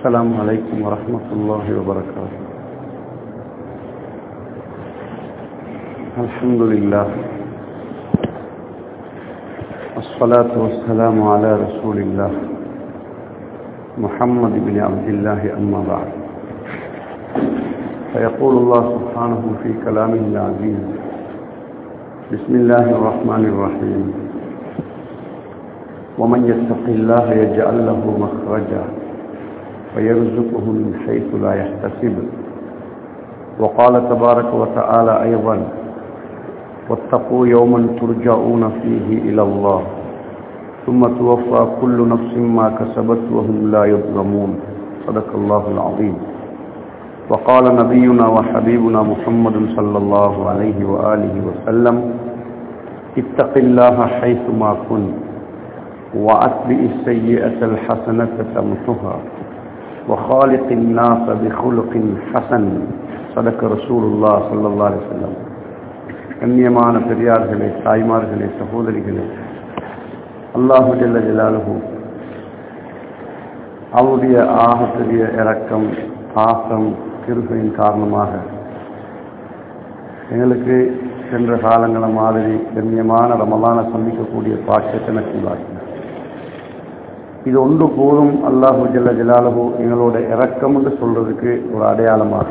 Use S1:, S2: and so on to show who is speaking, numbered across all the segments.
S1: السلام عليكم ورحمة الله وبركاته الحمد لله الصلاة والسلام على رسول الله محمد بن عبد الله أما بعد فيقول الله سبحانه في كلامه العزيز بسم الله الرحمن الرحيم ومن يتق الله يجعل له مخرجا ويرزقه من حيث لا يحتسب وقال تبارك وتعالى أيضا واتقوا يوما ترجعون فيه إلى الله ثم توفى كل نفس ما كسبت وهم لا يظلمون صدق الله العظيم وقال نبينا وحبيبنا محمد صلى الله عليه وآله وسلم اتق الله حيثما كنت وأتبع السيئة الحسنة تمحها وخالق الناس بخلق حسن صدق رسول الله صلى الله عليه وسلم கண்ணியமான பெரியார்களே தாய்மார்களே சகோதரிகளே அல்லாஹு ஜல்ல ஜலாலுஹு அவருடைய ஆகப்பெரிய இரக்கம் பாசம் கிருபையின் காரணமாக எங்களுக்கு சென்ற காலங்கள மாதிரி கண்ணியமான ரமலான சந்திக்கக்கூடிய பாக்கியத்தை நச்சுள்ளாக்கினார் இது ஒன்று போதும் அல்லாஹு ஜல்ல ஜலாலுஹு எங்களோட இரக்கம் என்று சொல்றதுக்கு ஒரு அடையாளமாக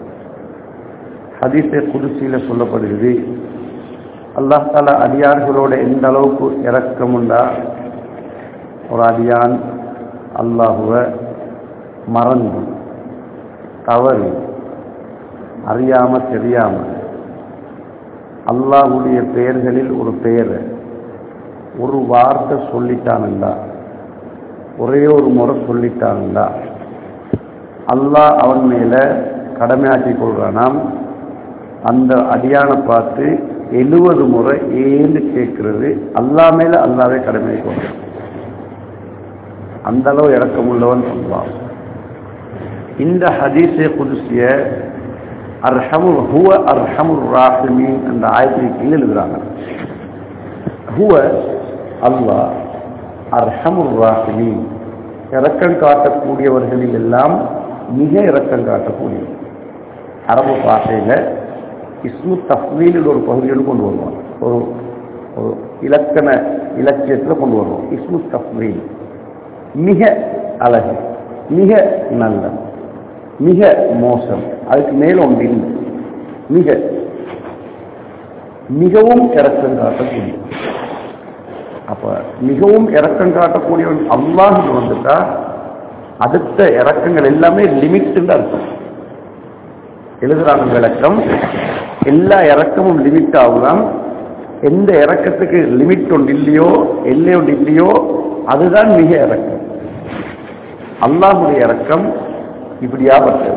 S1: ஹதீஸை குதிசியில் சொல்லப்படுகிறது அல்லாஹ் தாலா அடியார்களோட எந்த அளவுக்கு இறக்கம் உண்டா ஒரு அடியான் அல்லாஹுவ மறந்து தவறு அறியாம தெரியாம அல்லாஹுடைய பெயர்களில் ஒரு பெயரை ஒரு வார்த்தை சொல்லிட்டானுண்டா ஒரே ஒரு முறை சொல்லிட்டானுண்டா அல்லாஹ் அவன் மேல கடமையாக்கி கொள்றானாம் அந்த அடியானை பார்த்து எழுபது முறை ஏன்னு கேட்கறது அல்லா மேல அல்லாவே கடமை கொள்றான் அந்த அளவு இறக்கமுள்ளவன் சொல்லுவான் இந்த ஹதீஸை குதிசிய அர்ஹமுல் ஹுவ அர்ஹமுல் ராஹிமீன் என்ற ஆயத்திற்கு கீழே எழுதுறாங்க ஹுவ அல்லாஹ் அர்ஹமுல் ராஹிமீன் இறக்கம் காட்டக்கூடியவர்களில் எல்லாம் மிக இறக்கம் காட்டக்கூடியவர் அரபு பாஷையில் இஸ்மு தஃவீலில் ஒரு பகுதியோடு கொண்டு வருவான் ஒரு ஒரு இலக்கண இலக்கியத்தில் கொண்டு வருவோம் இஸ்மு தஃவீல் மிக அழகு மிக நல்ல மிக மோசம் அதுக்கு மேல் ஒன்று இல்லை மிக மிகவும் இறக்கம் காட்டக்கூடிய அப்ப மிகவும் இறக்கம் காட்டக்கூடியவன் அல்லாஹ் வந்துட்டா அடுத்த இறக்கங்கள் எல்லாமே லிமிட்டுன்னு அர்த்தம் எழுதுறாங்க விளக்கம் எல்லா இறக்கமும் லிமிட் ஆகலாம் எந்த இறக்கத்துக்கு லிமிட் ஒன்று இல்லையோ எல்லை ஒன்று இல்லையோ அதுதான் மிக இறக்கம் அல்லாஹுடைய இறக்கம் இப்படியாப்பட்டது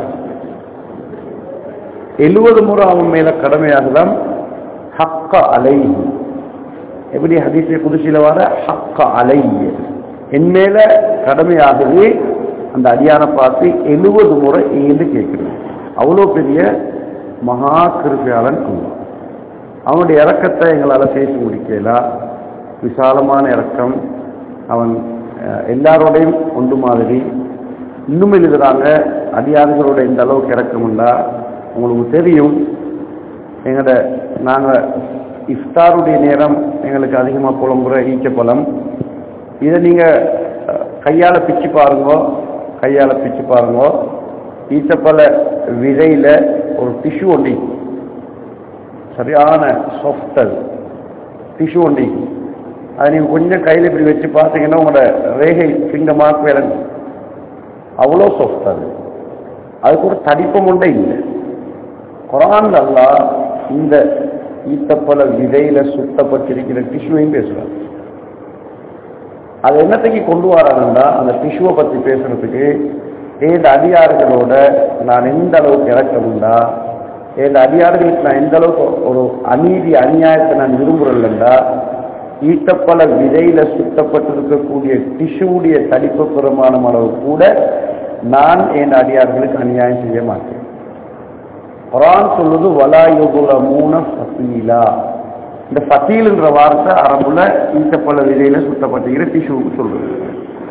S1: எழுபது முறை அவன் மேல கடமையாகலாம் ஹக்க அலை எப்படி ஹதீசை புதுசில வர ஹக்க அலை என் மேல கடமையாகவே அந்த அடியான பார்த்து எழுபது முறை ஏன்னு கேட்கிறது அவ்வளோ பெரிய மகா கிருப்பையாளன் அல்லா அவனுடைய இறக்கத்தை எங்களால் பேசி முடிக்கலாம் விசாலமான இறக்கம் அவன் எல்லாரோடையும் ஒன்று மாதிரி இன்னும் எழுதுறாங்க அடியார்களோட இந்த அளவுக்கு இறக்கம் உண்டா உங்களுக்கு தெரியும் எங்களோட நாங்கள் இஃப்தாருடைய நேரம் எங்களுக்கு அதிகமாக புலம்புற ஈச்சப்பழம் இதை நீங்கள் கையால் பிச்சு பாருங்கோ கையால் பிச்சு பாருங்கோ ஈச்சப்பழ விதையில ஒரு டிஷ்யூ ஒண்டி சரியான சாஃப்டல் டிஷ்யூ ஒண்டி அதை நீங்கள் கொஞ்சம் கையில் இப்படி வச்சு பார்த்தீங்கன்னா உங்களோட ரேகை ஃபிங்கர் மார்க் விளங்கும் அவ்வளோ சாஃப்ட் அது அதுக்கு ஒரு தடிப்பம் ஒன்றே இல்லை குரான் அல்லா இந்த ஈத்தப்பழ விதையில சுத்தப்பட்டிருக்கிற டிஷ்யூவையும் பேசுகிறார் அது என்னத்தைக்கு கொண்டு வராங்கன்னா அந்த டிஷ்யூவை பற்றி பேசுறதுக்கு ஏழு அடியார்களோட நான் எந்த அளவுக்கு இறக்கணுண்டா ஏழு அடியார்களுக்கு நான் எந்த அளவுக்கு ஒரு அநீதி அநியாயத்தை நான் விரும்புகிறேன்டா ஈட்டப்பல விதையில சுத்தப்பட்டிருக்கக்கூடிய டிஷ்யூடைய தடிப்பு பெருமானம் அளவு கூட நான் என் அடியார்களுக்கு அநியாயம் செய்ய மாட்டேன் குரான் சொல்லுது வலாயுகுல மூன ஃபசீலா இந்த ஃபசீல்ன்ற வார்த்தை அரபுல ஈட்டப்பல விதையில சுத்தப்பட்டிருக்கிற டிஷ்யூக்கு சொல்றது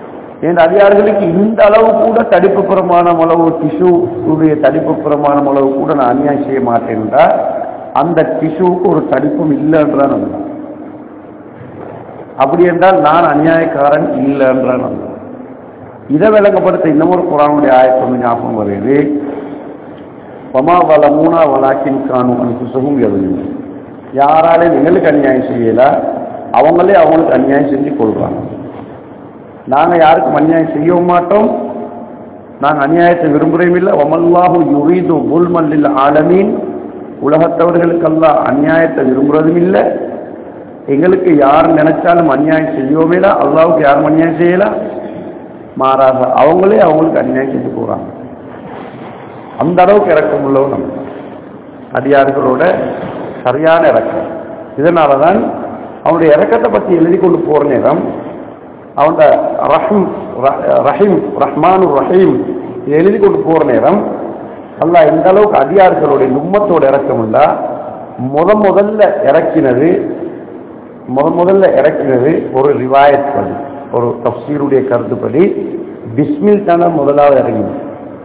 S1: என் அதிகாரிகளுக்கு இந்த அளவு கூட தடிப்பு பிரமாணம் அளவு டிஷ்யூ உடைய தடிப்பு பிரமாணம் அளவு கூட நான் அநியாயம் செய்ய மாட்டேன்டா அந்த டிஷ்யூவுக்கு ஒரு தடிப்பும் இல்லைன்றான் அல்லாஹ். அப்படி என்றால் நான் அநியாயக்காரன் இல்லைன்றான் அல்லாஹ். இதை விளங்கப்படுத்த இன்னமொரு குரானுடைய ஆயத்து வந்து ஞாபகம் வருது பமா வல மூணா வலாக்கின் காணும் அனுப்புசகும் எழுதுங்க யாராலே எங்களுக்கு அநியாயம் செய்யல அவங்களே அவங்களுக்கு அநியாயம் செஞ்சு கொள்றாங்க நாங்க யாருக்கும் அநியாயம் செய்யவும் மாட்டோம் நாங்க அநியாயத்தை விரும்புறோம் இல்லை ஒமல்லாஹு யுரீது புல்மல்லில் ஆலமீன் உலகத்தவர்களுக்கெல்லாம் அநியாயத்தை விரும்புறதும் இல்லை எங்களுக்கு யார் நினைச்சாலும் அநியாயம் செய்யவும் இல்லை அல்லாவுக்கு யாரும் அநியாயம் செய்யலாம் மாறாக அவங்களே அவங்களுக்கு அநியாயம் செஞ்சு போறாங்க அந்த அளவுக்கு இறக்கம் உள்ளவன் நம்ம அடியார்களோட சரியான இறக்கம் இதனால தான் அவனுடைய இறக்கத்தை பற்றி எழுதி கொண்டு போற நேரம் அவனோட ரஹீம் ரஹீம் ரஹ்மானு ரஹீம் இதை எழுதி கொண்டு போற நேரம் அல்லாஹ் இந்த அளவுக்கு அடியார்களுடைய உம்மத்தோட இறக்கம் இல்லா முத முதல்ல இறக்கினது முத முதல்ல இறக்கினது ஒரு ரிவாயத் படி ஒரு தப்சீருடைய கருத்துப்படி பிஸ்மில் தானே முதலாவது இறங்கினது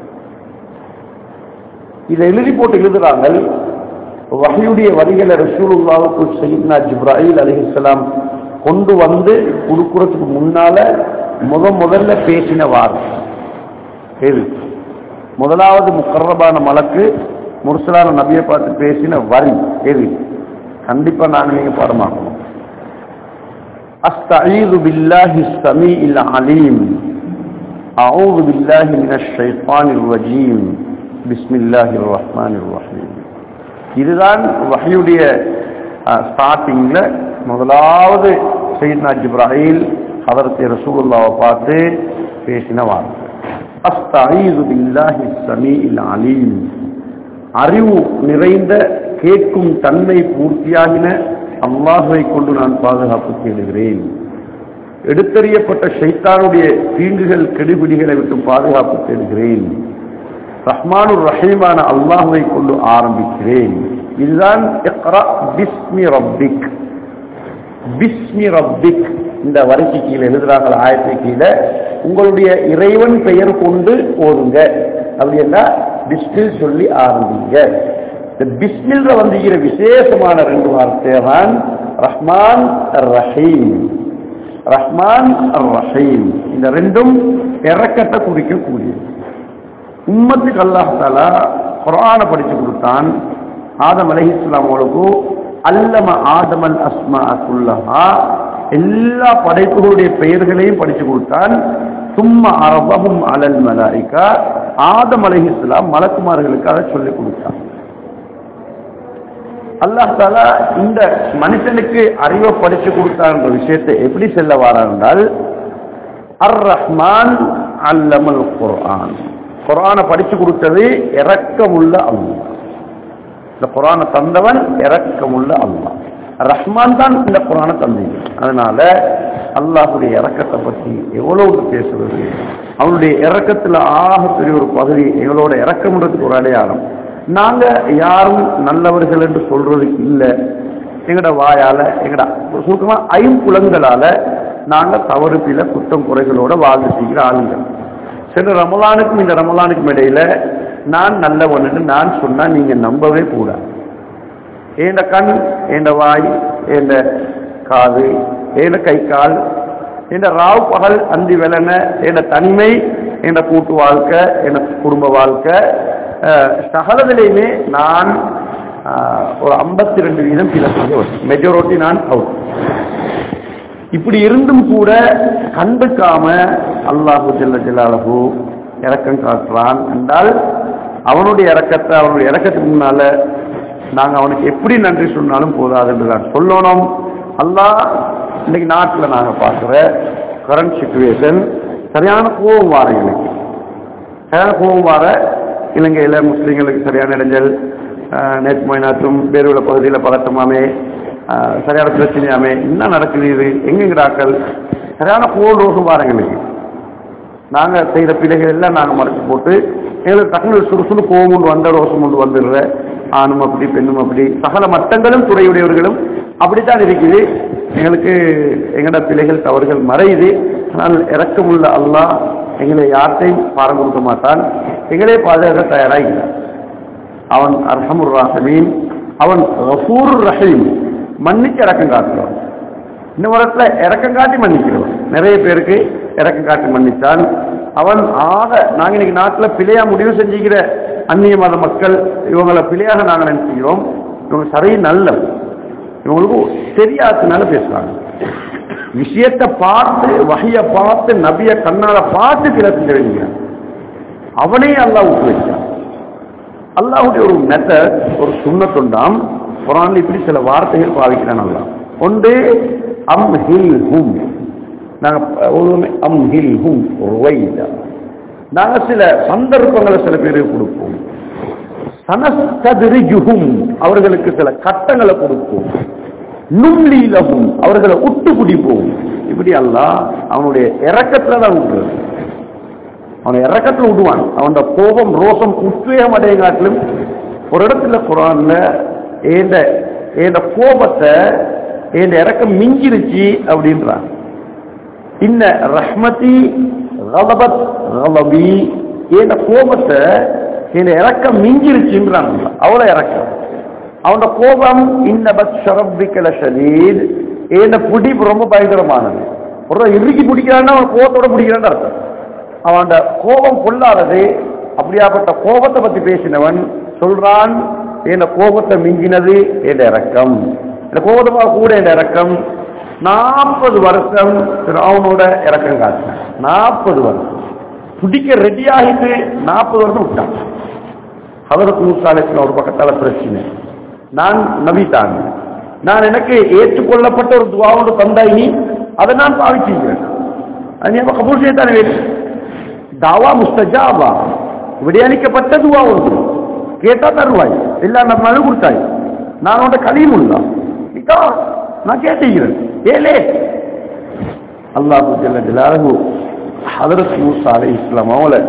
S1: இதை எழுதி போட்டு எழுதுறாங்க வகையுடைய வரிகளை ரசூலுல்லாவுக்கு சையத்னா ஜிப்ராஹில் அலிஹிஸ்லாம் கொண்டு வந்து கொடுக்கறதுக்கு முன்னால முத முதல்ல பேசின வார்த்தை எது முதலாவது முக்கரபான மலக்கு முர்சலான நபியை பார்த்து பேசின வரி எது கண்டிப்பா நான் நீங்க பாடமாக்கணும் أستعيذ بالله السميع العليم أعوذ بالله من الشيطان الرجيم بسم الله الرحمن الرحيم இதுதான் வகையுடைய ஸ்டார்டிங்ல முதலாவது சையத்னா ஜிப்ராஹில் ஹதரத் ரசூலுல்லாவை பார்த்து பேசின வார்த்தை அஸ்தஈது பில்லாஹி ஸமீஇல் அலீம் அறிவு நிறைந்த கேட்கும் தன்மை பூர்த்தியாகின அல்லாஹுவை கொண்டு நான் பாதுகாப்பு தேடுகிறேன் எடுத்தறியப்பட்ட ஷைத்தானுடைய தீங்குகள் கெடுபிடிகளை விட்டு பாதுகாப்பு தேடுகிறேன் ரஹ்மானுர் ரஹீமான அல்லாஹுவை கொண்டு ஆரம்பிக்கிறேன் இதுதான் இக்ரா பிஸ்மி ரப்பிக் பிஸ்மி ரப்பிக் இந்த வரிசை கீழே எழுதுறாங்க ஆயத்தை கீழே உங்களுடைய இறைவன் பெயர் கொண்டு ஓதுங்க அப்படி என்ன பிஸ்மில் சொல்லி ஆரம்பிங்க இந்த பிஸ்மில்ல வந்துகிற விசேஷமான ரெண்டு வார்த்தை தான் ரஹ்மான் ரஹீம் ரஹ்மான் ரஹீம் இந்த ரெண்டும் இறக்கத்தை குறிக்கக்கூடியது உம்மத்துக்கு அல்லாஹ் தாலா குரானை படிச்சு கொடுத்தான் ஆதம் அலஹி இஸ்லாம் அவளுக்கு அல்லம ஆதமல் அஸ்மா குல்லஹா எல்லா படைப்புகளுடைய பெயர்களையும் படிச்சு கொடுத்தான் சும்மா அரபகும் அலல் மலாய்க்கா ஆதம் அலஹி இஸ்லாம் மலக்குமார்களுக்கு அதை சொல்லிக் கொடுத்தான் அல்லாஹ் தாலா இந்த மனுஷனுக்கு அறிவை படிச்சு கொடுத்தான்ற விஷயத்தை எப்படி செல்ல வாரார் என்றால் அர் ரஹ்மான் அல்லமல் குர்ஆன் குரானை படிச்சு கொடுத்தது இரக்கமுள்ள அல்லாஹ் இந்த குரானை தந்தவன் இரக்கமுள்ள அல்லாஹ் ரஹ்மான் தான் இந்த குரானை தந்தீங்க அதனால அல்லாஹுடைய இறக்கத்தை பற்றி எவ்வளவு பேசுவது அவனுடைய இறக்கத்துல ஆகப்பெரிய ஒரு பகுதி எங்களோட இறக்கம்ன்றதுக்கு ஒரு அடையாளம் நாங்க யாரும் நல்லவர்கள் என்று சொல்றதுக்கு இல்லை எங்கட வாயால எங்கட சுருக்கமா ஐம்புலங்களால நாங்க தவறு பில குற்றம் குறைகளோட வாழ்ந்து செய்கிற ஆளுங்கள் சென்ற ரமலானுக்கும் இந்த ரமலானுக்கும் இடையில நான் நல்லவன்னு நான் சொன்னா நீங்க நம்பவே கூடாது ஏண்ட கண் ஏண்ட வாய் ஏண்ட காது ஏண்ட கை கால் என்ற ராவ் பகல் அந்தி வெலன என்ற தனிமை என்ற கூட்டு வாழ்க்கை என்ற குடும்ப வாழ்க்கை சகலதிலையுமே நான் ஒரு ஐம்பத்தி ரெண்டு வீதம் பிளஸ் மெஜாரிட்டி நான் அவுட் இப்படி இருந்தும் கூட கண்டுக்காம அல்லாஹு ஜல்ல ஜலாலஹு இறக்கம் காட்டுறான் என்றால் அவனுடைய இறக்கத்தை அவனுடைய இறக்கத்துக்கு முன்னால நாங்க அவனுக்கு எப்படி நன்றி சொன்னாலும் போதாது என்று நான் சொல்லணும் அல்லாஹ் இன்னைக்கு நாட்டில் நாங்க பார்க்குற கரண்ட் சுச்சுவேஷன் சரியான கோபம் வார எனக்கு சரியான கோபம் வார இலங்கையில் முஸ்லீம்களுக்கு சரியான இடைஞ்சல் நேற்று மைனாத்தும் பேருள்ள பகுதியில் பதட்டமாமே சரியான பிரச்சனையாமே என்ன நடக்குது இது எங்கெங்கிறாக்கள் சரியான கோல் ரோகம் வாரங்களுக்கு நாங்கள் செய்கிற பிள்ளைகள் எல்லாம் நாங்கள் மறைச்சு போட்டு எங்களுக்கு டக்குனு சுறுசுறு கோவம் கொண்டு வந்த ரோசம் கொண்டு வந்துடுற ஆணும் அப்படி பெண்ணும் அப்படி சகல மட்டங்களும் துறையுடையவர்களும் அப்படித்தான் இருக்குது எங்களுக்கு எங்கட பிள்ளைகள் தவறுகள் மறையுது ஆனால் இறக்கமுள்ள அல்லாஹ் எங்களை யார்ட்டையும் பாரம் கொடுக்க மாட்டான் எங்களே பாதுகாக்க தயாராக இல்லை அவன் அர்ஹமுர் ராஹமீன் அவன் ரஃபூர் ரஹீம் மன்னிச்சு இறக்கம் காட்டுறவன் இந்த இடத்துல இறக்கம் காட்டி மன்னிக்கிறவன் நிறைய பேருக்கு இறக்கம் காட்டி மன்னித்தான் அவன் ஆக நாங்க இன்னைக்கு நாட்டுல பிழையா முடிவு செஞ்சுக்கிற அந்நிய மத மக்கள் இவங்களை பிழையாக நாங்க நினைச்சுக்கிறோம் இவங்க சரி நல்ல இவங்களுக்கு தெரியாததுனால பேசுறாங்க விஷயத்தை பார்த்து வகைய பார்த்து நபிய கண்ணால பார்த்து பிற செஞ்ச வேண்டிய அவனே அல்லாஹ் விட்டு வச்சான் அல்லாஹுடைய ஒரு மெத்தட் ஒரு சுண்ணத்துண்டாம் குரான்ல இப்படி சில வார்த்தைகள் பாவிக்கிறான் அல்லாஹ் ஒன்று அம் ஹில் ஹும் நாங்க ஒழுங்கு அம் ஹில் ஹும் ருவைதா நாங்க சில சந்தர்ப்பங்களை சில பேருக்கு கொடுப்போம் சனஸ்ததிரிஜுஹும் அவர்களுக்கு சில கட்டங்களை கொடுப்போம் நும்லீலகும் அவர்களை உட்டு குடிப்போம் இப்படி அல்லாஹ் அவனுடைய இறக்கத்துல தான் விட்டுறது அவனை இறக்கத்துல விடுவான் அவனோட கோபம் ரோசம் உத்வேகம் அடைய காட்டிலும் ஒரு இடத்துல குரான்ல ஏண்ட ஏண்ட கோபத்தை ஏண்ட இறக்கம் மிஞ்சிருச்சு அப்படின்றான் இன்ன ரஹ்மதி ரலபத் ரலபி ஏண்ட கோபத்தை ஏண்ட இறக்கம் மிஞ்சிருச்சுன்றான் அவ்வளவு இறக்கம் அவனோட கோபம் இந்த பஸ் ஷரப்பிக்கல ஷதீத் ஏண்ட புடி ரொம்ப பயங்கரமானது ஒரு இறுக்கி பிடிக்கிறான்னா அவன் கோபத்தோட பிடிக்கிறான்னு அர்த்தம் அவன் கோபம் கொள்ளாதது அப்படியாப்பட்ட கோபத்தை பத்தி பேசினவன் சொல்றான் என் கோபத்தை மிஞ்சினது என் இறக்கம் இந்த கோபத்தமாக கூட என் இறக்கம் நாற்பது வருஷம் அவனோட இறக்கம் காட்டினான் நாற்பது வருஷம் பிடிக்க ரெடி ஆகிட்டு நாற்பது வருஷம் விட்டான் அவருக்கு மூசாலேஸ்வரம் ஒரு பக்கத்தால பிரச்சனை நான் நபித்தான் நான் எனக்கு ஏற்றுக்கொள்ளப்பட்ட ஒரு துவாவோடு தந்தாய் நீ அதை நான் பாவிச்சிருக்கிறேன் அது நீ அப்ப கபூல் செய்யத்தானே வேண்டும் தாவா முஸ்தஜாபா விடையளிக்கப்பட்ட துவா ஒன்று கேட்டா தருவாய் இல்ல நம்ம மனு கொடுத்தாய் நான் உன்ட கலீமுல்லா இதா நான் கேட்டுகிறேன் ஏலே அல்லாஹு ஜல்ல ஜலாலுஹு ஹதரத் மூசா அலைஹிஸ் ஸலாம் அவங்கள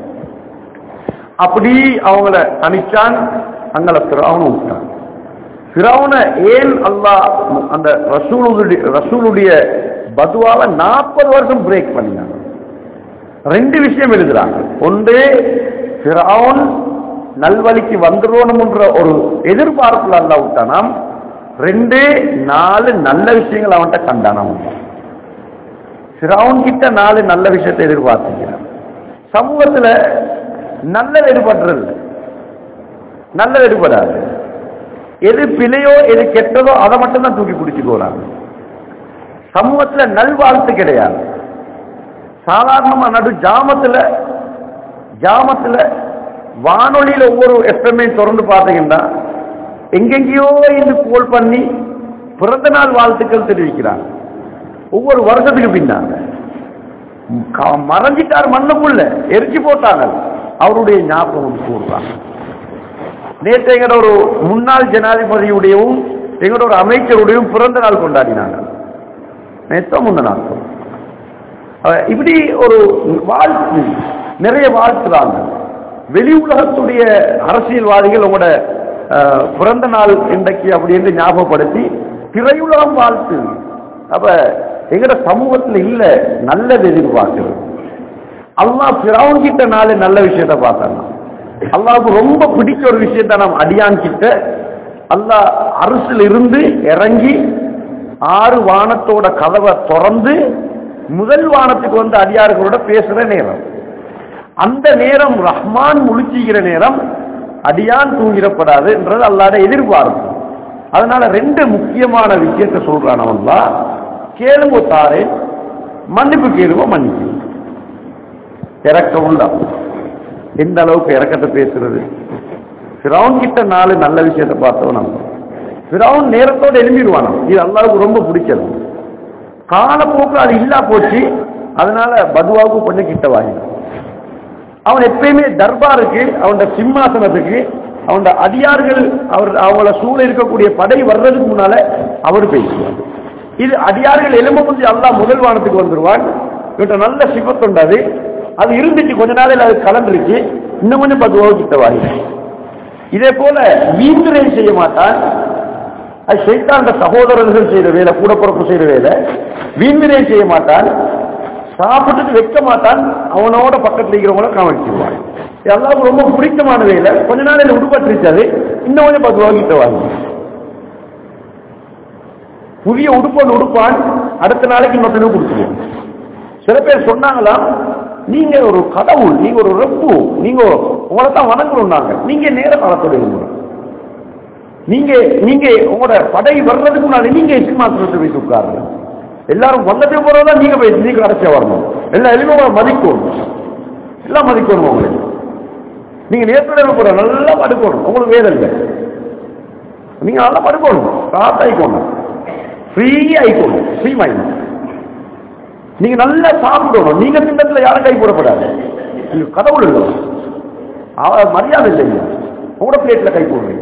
S1: அப்படி அவங்கள தனிச்சான் அங்கள ஃபிரௌன் விட்டான் ஃபிரௌனை ஏன் அல்லாஹ் அந்த ரசூலுடைய ரசூலுடைய பதுவாவை நாற்பது வருஷம் பிரேக் பண்ணினாங்க ரெண்டு விஷயம் எழுதுறாங்க ஒன்று ஃபிரௌன் நல்வழிக்கு வந்துடணும்ன்ற ஒரு எதிர்பார்ப்புல அல்ல விட்டானாம் ரெண்டு நாலு நல்ல விஷயங்கள் அவன்கிட்ட கண்டானாம் ஃபிரௌன் கிட்ட நாலு நல்ல விஷயத்தை எதிர்பார்த்துக்கிறான் சமூகத்துல நல்லது எதிர்படுறது நல்லது எதிர்படாது எது பிழையோ எது கெட்டதோ அதை மட்டும் தான் தூக்கி பிடிச்சு போறாங்க சமூகத்துல நல்வாழ்த்து கிடையாது சாதாரணமா நடு ஜாமத்துல ஜாமத்துல வானொலியில ஒவ்வொரு எஃப்எம்ஐ திறந்து பார்த்தீங்கன்னா எங்கெங்கேயோ இருந்து கோல் பண்ணி பிறந்த நாள் வாழ்த்துக்கள் தெரிவிக்கிறாங்க ஒவ்வொரு வருஷத்துக்கு பின்னாங்க க- மறைஞ்சிட்டார் மண்ணுக்குள்ள எரிச்சு போட்டாங்க அவருடைய ஞாபகம் கூறுறாங்க நேற்று எங்களோட ஒரு முன்னாள் ஜனாதிபதியுடையவும் எங்களோட ஒரு அமைச்சருடையும் பிறந்த நாள் கொண்டாடினாங்க நேற்றோ முந்த நாள் அஹ் இப்படி ஒரு வாழ்த்து நிறைய வாழ்த்துறாங்க வெளி உலகத்துடைய அரசியல்வாதிகள் உங்களோட அஹ், பிறந்த நாள் இன்றைக்கு அப்படின்னு ஞாபகப்படுத்தி திரையுலகம் வாழ்த்து அப்ப எங்கட சமூகத்துல இல்ல நல்லது எதிர்பார்க்கிறது அல்லாஹ் பிறவன் கிட்ட நாலு நல்ல விஷயத்த பார்த்தாங்க அல்லாவுக்கு ரொம்ப பிடிச்ச ஒரு விஷயத்த நாம் அடியான் கிட்ட அல்லாஹ் அரசில் இருந்து இறங்கி ஆறு வானத்தோட கதவை திறந்து முதல் வானத்துக்கு வந்து அடியார்களோட பேசுற நேரம் அந்த நேரம் ரஹ்மான் முழிச்சுகிற நேரம் அடியான் தூங்கிடப்படாது என்றது அல்லாட எதிர்பார்ப்பு அதனால ரெண்டு முக்கியமான விஷயத்தை சொல்றான் அவன்லா கேளுங்கோ தாரே மன்னிப்பு கேளுவோ மன்னிப்பு இறக்கம் உண்டா எந்த அளவுக்கு இறக்கத்தை பேசுறது ஃபிரௌன் கிட்ட நாலு நல்ல விஷயத்தை பார்த்தவன் நம்ம ஃபிரௌன் நேரத்தோட எழும்பிடுவானாம் இது அல்லாவுக்கு ரொம்ப பிடிச்சது காலப்போக்கு அது இல்லா போச்சு அதனால பதுவாவுக்கு கொஞ்சம் கிட்ட வாங்கினான் அவன் எப்பயுமே தர்பாருக்கு அவனோட சிம்மாசனத்துக்கு அவனோட அடியார்கள் அவர் அவங்கள சூழ இருக்கக்கூடிய படை வர்றதுக்கு முன்னால அவர் பேசுவார் இது அடியார்கள் எலும்பு முந்தி அல்லாஹ் முதல் வானத்துக்கு வந்துருவான் இவன்ட்ட நல்ல சிபத்துண்டாது அது இருந்துச்சு கொஞ்ச நாளையில் அது கலந்துருச்சு இன்னும் கொஞ்சம் பதுவாவு கிட்ட வாங்கினான் இதே போல வீண்விரை செய்ய மாட்டான் அது சைத்தாண்ட சகோதரர்கள் செய்யற வேலை கூட பிறப்பு செய்யற வேலை வீண்விரை செய்ய மாட்டான் சாப்பிட்டுட்டு வைக்க மாட்டான் அவனோட பக்கத்துல இருக்கிறவங்கள கவனிச்சிருவான் எல்லாருக்கும் ரொம்ப பிடித்தமான வேலை கொஞ்ச நாள் என்ன உடுப்பட்டுருச்சாரு இன்னும் கொஞ்சம் பத்து வாங்கிட்டு வாங்க புதிய உடுப்பு ஒன்று உடுப்பான் அடுத்த நாளைக்கு இன்னொருத்தனுக்கு கொடுத்துருவோம் சில பேர் சொன்னாங்களாம் நீங்க ஒரு கடவுள் நீங்க ஒரு ரப்பு நீங்க உங்களை தான் வணங்கணும் நாங்க நீங்க நேர காலத்தோட இருக்கணும் நீங்க நீங்க உங்களோட படை வர்றதுக்கு முன்னாடி நீங்க சிம்மாசனத்தை போய் உட்காருங்க எல்லாரும் வந்ததுக்கு போறதான் நீங்க போய் நீங்க கடைசியா வரணும் எல்லா எளிமையும் உங்களை மதிக்கணும் எல்லாம் மதிக்கணும் உங்களுக்கு நீங்க நேரத்தோட போற நல்லா படுக்கணும் உங்களுக்கு வேலை இல்லை நீங்க நல்லா படுக்கணும் காத்து ஆயிக்கணும் ஃப்ரீ ஆயிக்கணும் ஃப்ரீ மைண்ட் நீங்க நல்லா சாப்பிடணும் நீங்க திண்டத்துல யாரும் கை போடப்படாது நீங்க கடவுள் இல்லை அவ மரியாதை இல்லைங்க உங்களோட பிளேட்ல கை போடுறீங்க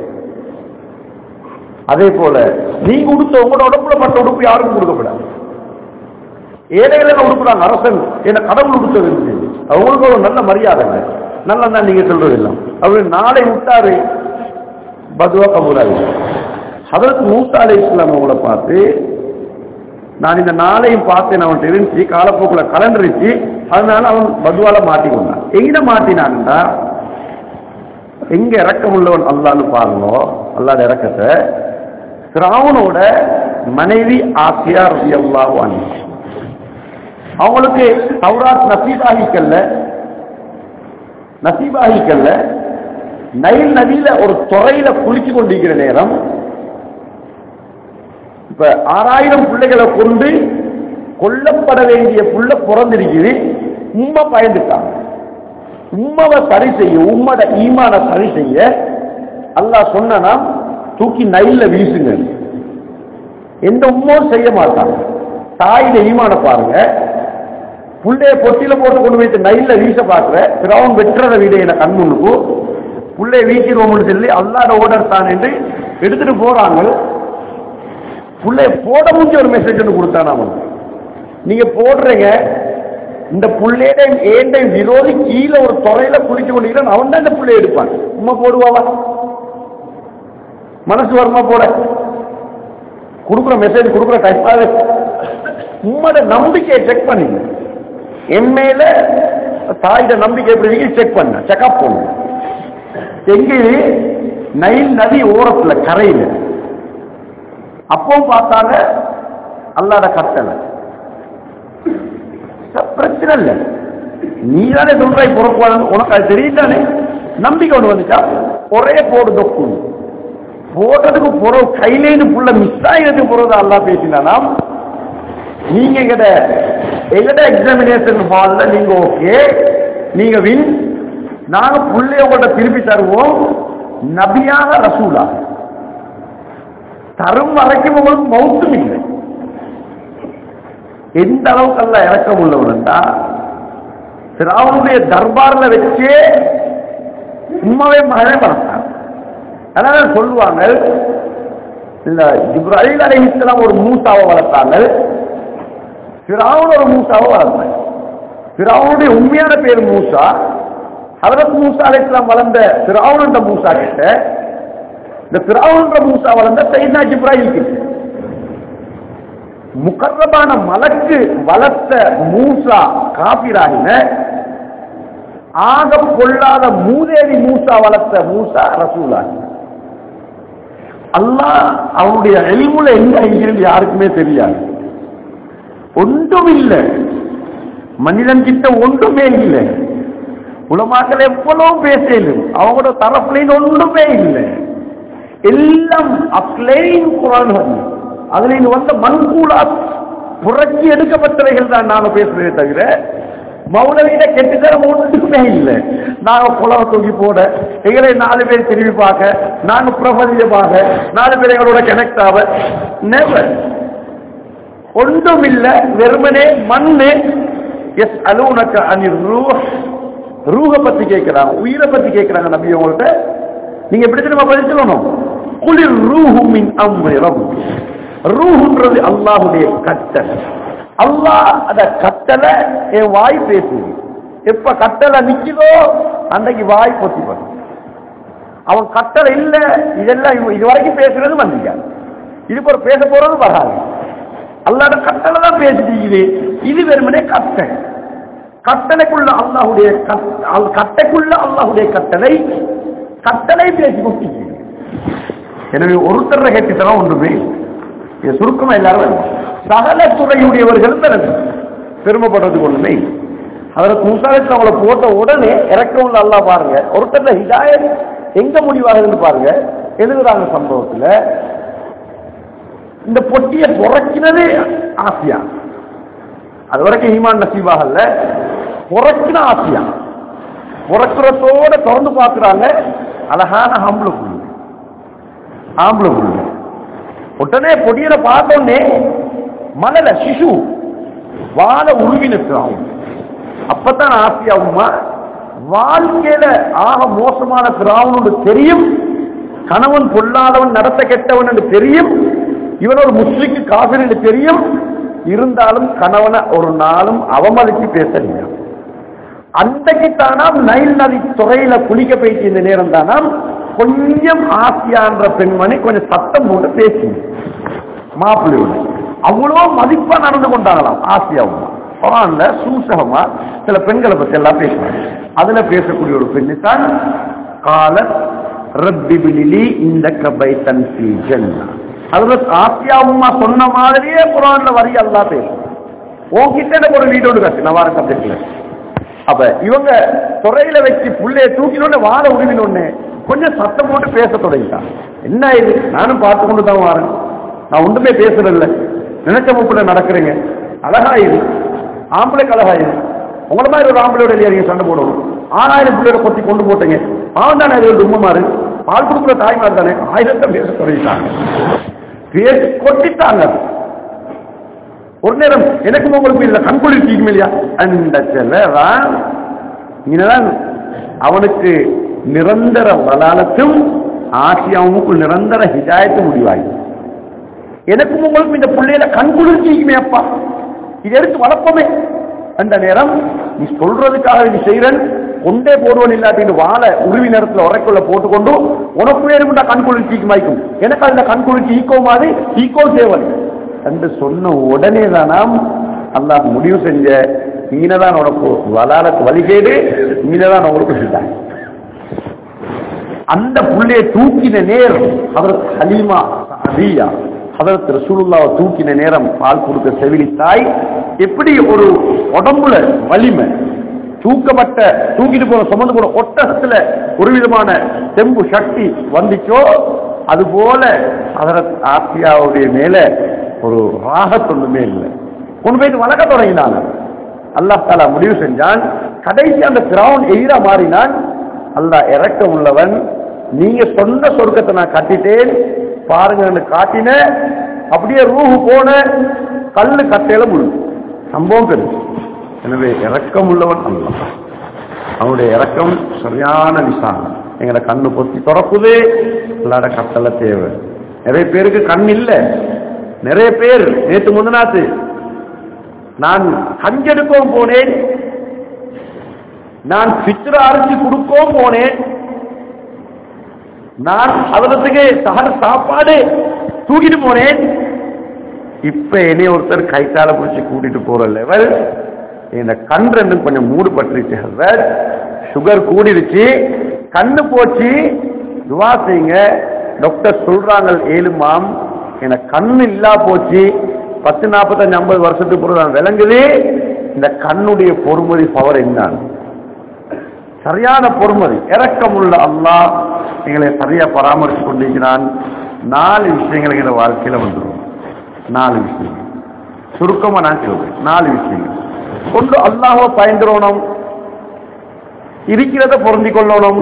S1: அதே போல நீங்க உடுத்த உங்களோட உடம்புல பட்ட உடுப்பு யாருக்கும் கொடுக்கப்படாது ஏழைகளை உடுப்புறாங்க அரசன் என்ன கடவுள் உடுத்தது இருக்கு. அவங்களுக்கு ஒரு நல்ல மரியாதை இல்லை நல்லா தான் நீங்க சொல்றது இல்லை அவர் நாளை விட்டாரு பதுவா கபூராது அதற்கு மூசா அலை இஸ்லாம் அவங்கள பார்த்து நான் இந்த நாளையும் பார்த்தேன் அவன் இருந்துச்சு காலப்போக்குல கலந்துருச்சு அதனால அவன் பதுவால மாட்டிக்கொண்டான் எங்க மாட்டினான்னா எங்க இறக்கம் உள்ளவன் அல்லான்னு பாருங்க அல்லாத இறக்கத்தை திராவனோட மனைவி ஆசியா ரவி அல்லாஹ் அவங்களுக்கு தௌராத் நசீபாகிக்கல்ல நசீபாகிக்கல்ல நைல் நதியில ஒரு துறையில குளிச்சு கொண்டிருக்கிற நேரம் இப்ப ஆறாயிரம் பிள்ளைகளை கொண்டு கொல்லப்பட வேண்டிய புள்ள பிறந்திருக்குது உம்மை பயந்துட்டாங்க உம்மவை சரி செய்ய உம்மட ஈமான சரி செய்ய அல்லாஹ் சொன்னா தூக்கி நைல்ல வீசுங்க எந்த உம்மும் செய்ய மாட்டாங்க தாயில ஈமான பாருங்க புள்ளைய பொட்டியில போட்டு கொண்டு போயிட்டு நைல்ல வீச பாக்குற பிறவன் வெட்டுறத வீடு என கண் முன்னுக்கு புள்ளைய வீசிடுவோம்னு சொல்லி அல்லாட ஓடர் தான் என்று எடுத்துட்டு போறாங்க புள்ளைய போட முடிஞ்ச ஒரு மெசேஜ் ஒன்று கொடுத்தான் அவன் நீங்க போடுறீங்க இந்த புள்ளையிட ஏண்ட விரோதி கீழே ஒரு துறையில குளிச்சு கொண்டிருக்கிறான் அவன் தான் இந்த புள்ளைய எடுப்பான் உமா போடுவாவா மனசு வருமா போட கொடுக்குற மெசேஜ் கொடுக்குற டைப்பாவே உம்மோட நம்பிக்கையை செக் பண்ணுங்க என் மேல தாயோட நம்பிக்கை எப்படி இருக்கு செக் பண்ண செக்அப் பண்ணு எங்க இது? நைல் நதி ஓரத்துல கரையில அப்பவும் பார்த்தாங்க அல்லாத கட்டளை பிரச்சனை இல்லை நீ தானே சொல்றாய் புறப்பாடு உனக்கு அது தெரியுதானே நம்பிக்கை ஒன்று வந்துச்சா ஒரே போடு தொக்கு போட்டதுக்கு புற கையிலேருந்து புள்ள மிஸ் ஆகிறதுக்கு புறதா அல்லா பேசினா நீங்க எங்கட எங்கட எக்ஸாமினேஷன் ஹால்ல நீங்க ஓகே நீங்க வின் நாங்க புள்ளைய உங்கள்ட்ட திருப்பி தருவோம் நபியாக ரசூலா தரும் வரைக்கும் உங்களுக்கு மௌத்தும் இல்லை எந்த அளவுக்கு அல்ல இறக்கம் உள்ளவன்டா திராவனுடைய தர்பார்ல வச்சே சும்மாவே மகனே வளர்த்தான் அதனால சொல்லுவாங்க இந்த இப்ராஹிம் அலைஹிஸ்ஸலாம் ஒரு மூசாவை வளர்த்தாங்க பிராவுன் ஒரு மூசாவை வளர்த்தாங்க பிராவுனுடைய உண்மையான பேர் மூசா ஹதரத் மூசா அலைஹிஸ்ஸலாம் வளர்ந்த பிராவுன் மூசா கிட்ட இந்த பிராவுன்ற மூசா வளர்ந்த சைனா இப்ராஹிம் கிட்ட முகர்ரபான மலக்கு வளர்த்த மூசா காபிராகின ஆக பொல்லாத மூதேவி மூசா வளர்த்த மூசா ரசூலாகி அல்லாஹ் அவனுடைய எல்முல எங்க இங்கிருந்து யாருக்குமே தெரியாது ஒன்றும் இல்லை மனிதன் கிட்ட ஒன்றுமே இல்லை உலமாக்கள் எவ்வளவு பேசலும் அவங்களோட தரப்புல ஒன்றுமே இல்லை எல்லாம் அப்ளைன் குரான் வந்து அதுல இங்க வந்த மண்கூலா புரட்சி எடுக்கப்பட்டவைகள் தான் நாங்க பேசுறதே தவிர மௌனவியில கெட்டுத்தரம் ஒன்றுமே இல்லை நாங்க புலவை தூக்கி போட எங்களை நாலு பேர் திரும்பி பார்க்க நாங்க பிரபலியமாக நாலு பேர் எங்களோட கனெக்ட் ஆக நெவர் ஒன்றும் இல்ல வெறுமனே மண்ணு எஸ் அலுவனக்க அனிர் ரூஹ் ரூஹ பத்தி கேட்கிறாங்க உயிரை பத்தி கேட்கிறாங்க நபி உங்கள்ட்ட நீங்க எப்படி திரும்ப பதில் சொல்லணும் குளிர் ரூஹுமின் அம்ரி ரப்பி ரூஹுன்றது அல்லாஹுடைய கட்டளை அல்லாஹ் அத கட்டளை என் வாய் பேசுது எப்ப கட்டளை நிக்குதோ அன்னைக்கு வாய் பொத்தி பண்ணும் அவன் கட்டளை இல்ல இதெல்லாம் இவ- இது வரைக்கும் பேசுறது வந்தீங்க இதுக்கு ஒரு பேச போறது வராது அல்லாட கட்டளை தான் பேசிட்டு இது வெறுமனே கட்டை கட்டளைக்குள்ள அல்லாஹுடைய கட்- அல்- கட்டைக்குள்ள அல்லாஹுடைய கட்டளை கட்டளை பேசி கொண்டிருக்கிறது எனவே ஒருத்தர் கேட்டுத்தரம் ஒன்றுமே இல்லை. இது சுருக்கமா எல்லாரும் வேணும். சகல துறையுடையவர்கள் பிறகு பெருமைப்படுறதுக்கு ஒண்ணுமே இல்லை. அதில் முசாலத்தில் அவங்கள போட்ட உடனே இறக்கவுள்ள அல்லாஹ் பாருங்க ஒருத்தர் ஹிதாயத் எங்க முடிவாகுதுன்னு பாருங்க எழுதுறாங்க சம்பவத்துல இந்த பொட்டியை புறக்கினதே ஆசியா அது வரைக்கும் ஈமான் நசீபாகல்ல புறக்கின ஆசியா புறக்கிறதோட திறந்து பார்க்கறாங்க அழகான ஆம்பளை புள்ளி ஆம்பளை புள்ளி உடனே பொடியில பார்த்தோன்னே மலல சிசு வாழ உருவினுக்கிறான் அப்பதான் ஆசியா உமா வாழ்க்கையில ஆக மோசமான திராவணு தெரியும் கணவன் பொல்லாதவன் நடத்த கெட்டவன் என்று தெரியும் இவன் ஒரு முஸ்லிக்கு காபிர் என்று தெரியும் இருந்தாலும் கணவனை ஒரு நாளும் அவமதிச்சு பேசலையா அன்றைக்கு தானாம் நைல் நதி துறையில குளிக்க போயிட்டு இந்த நேரம் தானாம் கொஞ்சம் ஆசியான்ற பெண்மணி கொஞ்சம் சத்தம் போட்டு பேசி மாப்பிள்ளையோட அவ்வளோ மதிப்பா நடந்து கொண்டாங்களாம் ஆசியாவும் குரான்ல சூசகமா சில பெண்களை பத்தி எல்லாம் பேசுறாங்க அதுல பேசக்கூடிய ஒரு பெண்ணு தான் கால ரப்பிபிலி இந்த கபை தன் ஜன்னா அதுல ஆசியாவுமா சொன்ன மாதிரியே குரான்ல வரி எல்லாம் பேசும் உன்கிட்ட எனக்கு ஒரு வீடோடு கட்டு நான் வார சப்ஜெக்ட்ல அப்ப இவங்க துறையில வச்சு புள்ளைய தூக்கினோட வாழ உருவினோடனே கொஞ்சம் சத்தம் போட்டு பேச தொடங்கிட்டான் என்ன இது நானும் பார்த்து கொண்டு தான் வரேன் நான் ஒன்றுமே பேசுறது இல்ல நினைச்ச முப்புல நடக்கிறீங்க அழகா இது ஆம்பளைக்கு அழகா இது உங்கள மாதிரி ஒரு ஆம்பளையோட இல்லையா நீங்க சண்டை போடணும் ஆறாயிரம் பிள்ளையோட கொத்தி கொண்டு போட்டீங்க அவன் தானே அது ஒரு உண்மைமாரு பால் கொடுக்குற தாய்மார் தானே ஆயிரத்தை பேச தொடங்கிட்டாங்க பேசி கொட்டிட்டாங்க ஒரு நேரம் எனக்கும் உங்களுக்கு இல்ல கண்கொள்ளி தீக்கும் இல்லையா அந்த செல்லதான் இங்கதான் அவனுக்கு நிரந்தர வலாலத்தும் ஆசியாவுக்கும் நிரந்தர ஹிதாயத்தும் முடிவாகி எனக்கும் உங்களுக்கும் இந்த பிள்ளையில கண்குளிர்ச்சிக்குமே அப்பா இது எடுத்து வளர்ப்போமே அந்த நேரம் நீ சொல்றதுக்காக நீ செய்யறன் கொண்டே போடுவன் இல்லாட்டின்னு வாழை உருவி நேரத்துல உரைக்குள்ள போட்டுக்கொண்டு உனக்கு வேணும்டா கண்குளிர்ச்சிக்கு மாய்க்கும் எனக்கு அந்த கண்குளிர்ச்சி ஈக்கோ மாதிரி ஈக்கோ தேவன் என்று சொன்ன உடனே தானாம் அல்லாஹ் முடிவு செஞ்ச நீனதான் உனக்கு வலாலத்து வழிகேடு நீனதான் உங்களுக்கு செஞ்சாங்க அந்த புள்ளையை தூக்கின நேரம் அதற்கு ஹலீமா அபியா அதற்கு ரசூலுல்லாவை தூக்கின நேரம் பால் கொடுக்க செவிலி தாய் எப்படி ஒரு உடம்புல வலிமை தூக்கப்பட்ட தூக்கிட்டு போன சுமந்து போன ஒட்டகத்துல ஒரு விதமான தெம்பு சக்தி வந்துச்சோ அதுபோல அதற்கு ஆசியாவுடைய மேல ஒரு ராகத்தொன்றுமே இல்லை கொண்டு போயிட்டு வளர்க்க தொடங்கினாங்க அல்லாஹ் தாலா முடிவு செஞ்சான் கடைசி அந்த கிரவுண்ட் எயிரா மாறினான் அல்லாஹ் இறக்க உள்ளவன் நீங்க சொன்ன சொர்க்கத்தை நான் கட்டிட்டேன் பாருங்கன்னு காட்டின அப்படியே ரூஹு போன கல்லு கட்டையில முழு சம்பவம் பெருசு எனவே இறக்கம் உள்ளவன் அல்லாஹ் அவனுடைய இறக்கம் சரியான விசாரணை எங்கட கண்ணு பொத்தி திறக்குது அல்லாட கட்டளை தேவை நிறைய பேருக்கு கண் இல்லை நிறைய பேர் நேற்று முந்தநாத்து நான் கஞ்செடுக்கவும் போனேன் நான் பித்திர அரிசி கொடுக்கவும் போனேன் நான் அவரத்துக்கு சகர சாப்பாடு தூக்கிட்டு போனேன் இப்ப என்னைய ஒருத்தர் கைத்தால பிடிச்சி கூட்டிட்டு போற லெவல் இந்த கண் ரெண்டும் கொஞ்சம் மூடு பட்டுருச்சு ஹஸ்பண்ட் சுகர் கூடிருச்சு கண்ணு போச்சு துவா செய்யுங்க டாக்டர் சொல்றாங்க ஏழுமாம் எனக்கு கண்ணு இல்லா போச்சு பத்து நாற்பத்தஞ்சு ஐம்பது வருஷத்துக்கு பிறகு நான் விளங்குது இந்த கண்ணுடைய பொறுமதி பவர் என்னன்னு சரியான பொறுமதி இரக்கமுள்ள அல்லாஹ் எங்களை சரியா பராமரித்து கொண்டிருக்கிறான் நாலு விஷயங்கள் எங்க வாழ்க்கையில வந்துடும் நாலு விஷயங்கள் சுருக்கமா நான் சொல்றேன் நாலு விஷயங்கள் கொண்டு அல்லாஹோ பயந்துடணும் இருக்கிறத பொருந்திக் கொள்ளணும்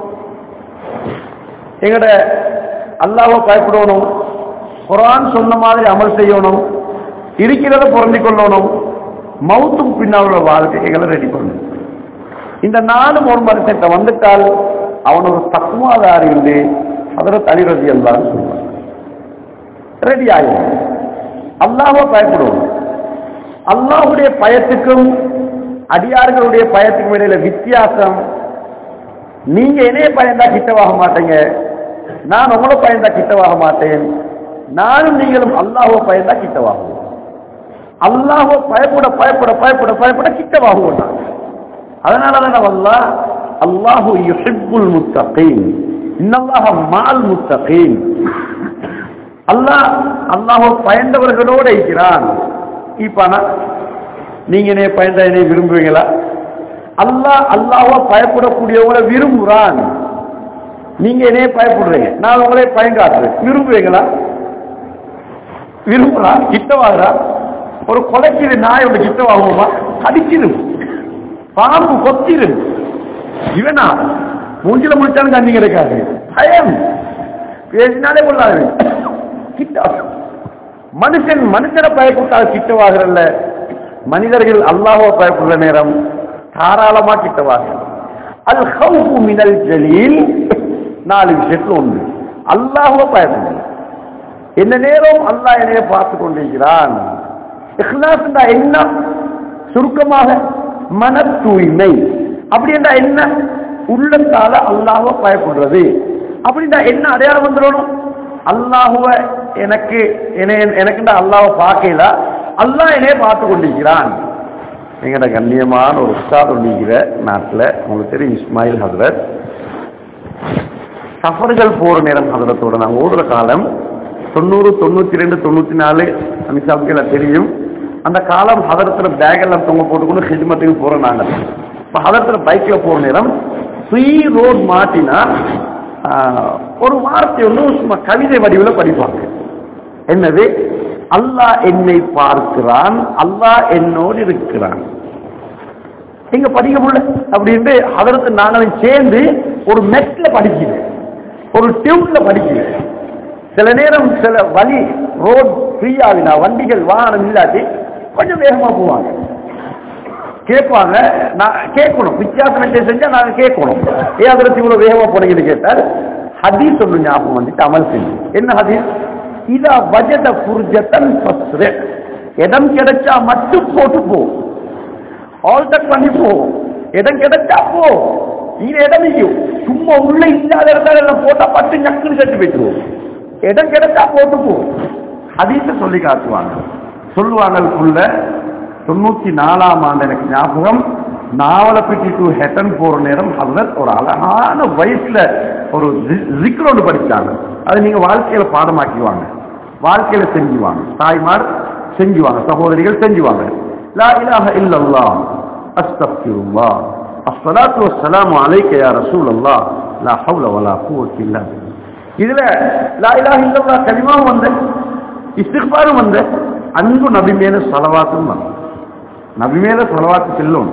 S1: எங்கட அல்லாஹோ பயப்படணும் குரான் சொன்ன மாதிரி அமல் செய்யணும் இருக்கிறத பொருந்திக் கொள்ளணும் மவுத்துக்கு பின்னால் உள்ள வாழ்க்கைகளை ரெடி பண்ணணும் இந்த நாளும் ஒரு மனுஷன் வந்துட்டால் அவன் ஒரு தக்குவாதாரி உண்டு அதில் தனிரதி எல்லாம் சொல்லுவான் ரெடி ஆயிடும் அல்லாஹ்வை பயப்படுவோம் அல்லாஹ்வுடைய பயத்துக்கும் அடியார்களுடைய பயத்துக்கும் இடையில வித்தியாசம் நீங்க என்னைய பயந்தா கிட்டவாக மாட்டீங்க நான் உங்களை பயந்தா கிட்டவாக மாட்டேன் நானும் நீங்களும் அல்லாஹ்வை பயந்தா கிட்டவாகுவோம் அல்லாஹ்வை பயப்பட பயப்பட பயப்பட பயப்பட கிட்டவாகுவோம் நான் அதனாலதான் அல்லாஹ் அல்லாஹு யுஹிப்புல் முத்தகீன் இன்னல்லாஹ மஅல் முத்தகீன் அல்லாஹ் அல்லாஹ் பயந்தவர்களோட இருக்கிறான் இப்ப நீங்க என்னைய பயந்தா என்னை விரும்புவீங்களா அல்லாஹ் அல்லாஹ்வ பயப்படக்கூடியவங்களை விரும்புறான் நீங்க என்னைய பயப்படுறீங்க நான் உங்களை பயங்காட்டுறேன் விரும்புவீங்களா விரும்புறா கிட்டவாகிறா ஒரு கொலைக்கிற நாய் ஒன்று கிட்டவாகுமா கடிச்சிடும் பாம்பு கொத்திடும் இவனா மூஞ்சில முடிச்சாலும் கண்ணி கிடைக்காது பயம் பேசினாலே கொள்ளாது கிட்ட மனுஷன் மனுஷனை பயப்பட்டால் கிட்டவாகிறல்ல மனிதர்கள் அல்லாஹோ பயப்படுற நேரம் தாராளமா கிட்டவாக அல் ஹவுஃபு மினல் ஜலீல் நாலு விஷயத்துல ஒன்று அல்லாஹோ பயப்படுறது என்ன நேரம் அல்லாஹ் என்னைய பார்த்து கொண்டிருக்கிறான் இஹ்லாஸ் என்ன சுருக்கமாக மன தூய்மை அப்படி என்றா என்ன உள்ளத்தால அல்லாஹ்வை பயப்படுறது அப்படின்னா என்ன அடையாளம் வந்துடணும் அல்லாஹுவ எனக்கு என்னை- எனக்கு அல்லாஹ்வை பார்க்கல அல்லாஹ் என்னைய பார்த்து கொண்டிருக்கிறான் எங்கட கண்ணியமான ஒரு உஸ்தாத் ஒன்றிக்கிற நாட்டில் உங்களுக்கு தெரியும் இஸ்மாயில் ஹசரத் சஃபர்கள் போற நேரம் ஹசரத்தோட நாங்கள் ஓடுற காலம் தொண்ணூறு தொண்ணூத்தி ரெண்டு தொண்ணூத்தி நாலு அமித்ஷாவுக்கு எல்லாம் தெரியும் அந்த காலம் ஹதரத்துல பேக் எல்லாம் தொங்க போட்டுக்கொண்டு ஹிஜ்மத்துக்கு போறோம் நாங்க இப்ப ஹதரத்துல பைக்ல போற நேரம் ஃப்ரீ ரோட் மாட்டினா ஆஹ், ஒரு வார்த்தை ஒன்று சும்மா கவிதை வடிவில் படிப்பாங்க என்னது அல்லாஹ் என்னை பார்க்கிறான் அல்லாஹ் என்னோடு இருக்கிறான் எங்க படிக்க முடியல அப்படின்ட்டு அதற்கு நாங்களும் சேர்ந்து ஒரு மெட்ல படிக்கிறேன் ஒரு டியூன்ல படிக்கிறேன் சில நேரம் சில வழி ரோட் ஃப்ரீயாவினா வண்டிகள் வாகனம் இல்லாட்டி கொஞ்சம் வேகமா போவாங்க கேட்பாங்க நான் கேட்கணும் வித்தியாசம் செஞ்சா நாங்க கேட்கணும் ஏன் அதற்கு இவ்வளவு வேகமா போனீங்கன்னு கேட்டால் ஹதீஸ் ஒன்று ஞாபகம் வந்துட்டு அமல் செஞ்சு என்ன ஹதீஸ் இதா வஜத புர்ஜத்தன் ஃபஸ்ரு இடம் கிடைச்சா மட்டும் போட்டு போ ஆல்டர் பண்ணி போ இடம் கிடைச்சா போ நீங்க இடம் இல்லையோ சும்மா உள்ள இல்லாத இடத்துல எல்லாம் போட்டா பட்டு நக்குன்னு கட்டி போயிட்டுருவோம் இடம் கிடைச்சா போட்டு போ ஹதீஸ சொல்லி காட்டுவாங்க சொல்லுவாங்களுக்குள்ள தொண்ணூத்தி நாலாம் ஆண்டு எனக்கு ஞாபகம் நாவலப்பிட்டி டு ஹெட்டன் போற நேரம் ஹசரத் ஒரு அழகான வயசுல ஒரு ஜிக்ர் ஒன்று படிச்சாங்க அதை நீங்க வாழ்க்கையில பாடமாக்கிவாங்க வாழ்க்கையில செஞ்சுவாங்க தாய்மார் செஞ்சுவாங்க சகோதரிகள் செஞ்சுவாங்க லா இலாஹ இல்லல்லாஹ் அஸ்தக்ஃபிருல்லாஹ் அஸ்ஸலாத்து வஸ்ஸலாமு அலைக்க யா ரசூலல்லாஹ் லா ஹவ்ல வலா குவத்த இல்லா பில்லாஹ் இதுல லா இலாஹ இல்லல்லாஹ் கலிமாவும் வந்து இஸ்திக்பாரும் வந்து அன்பு நபி மேல சலவாத்தும் வந்து நபி மேல சலவாத்து செல்லும்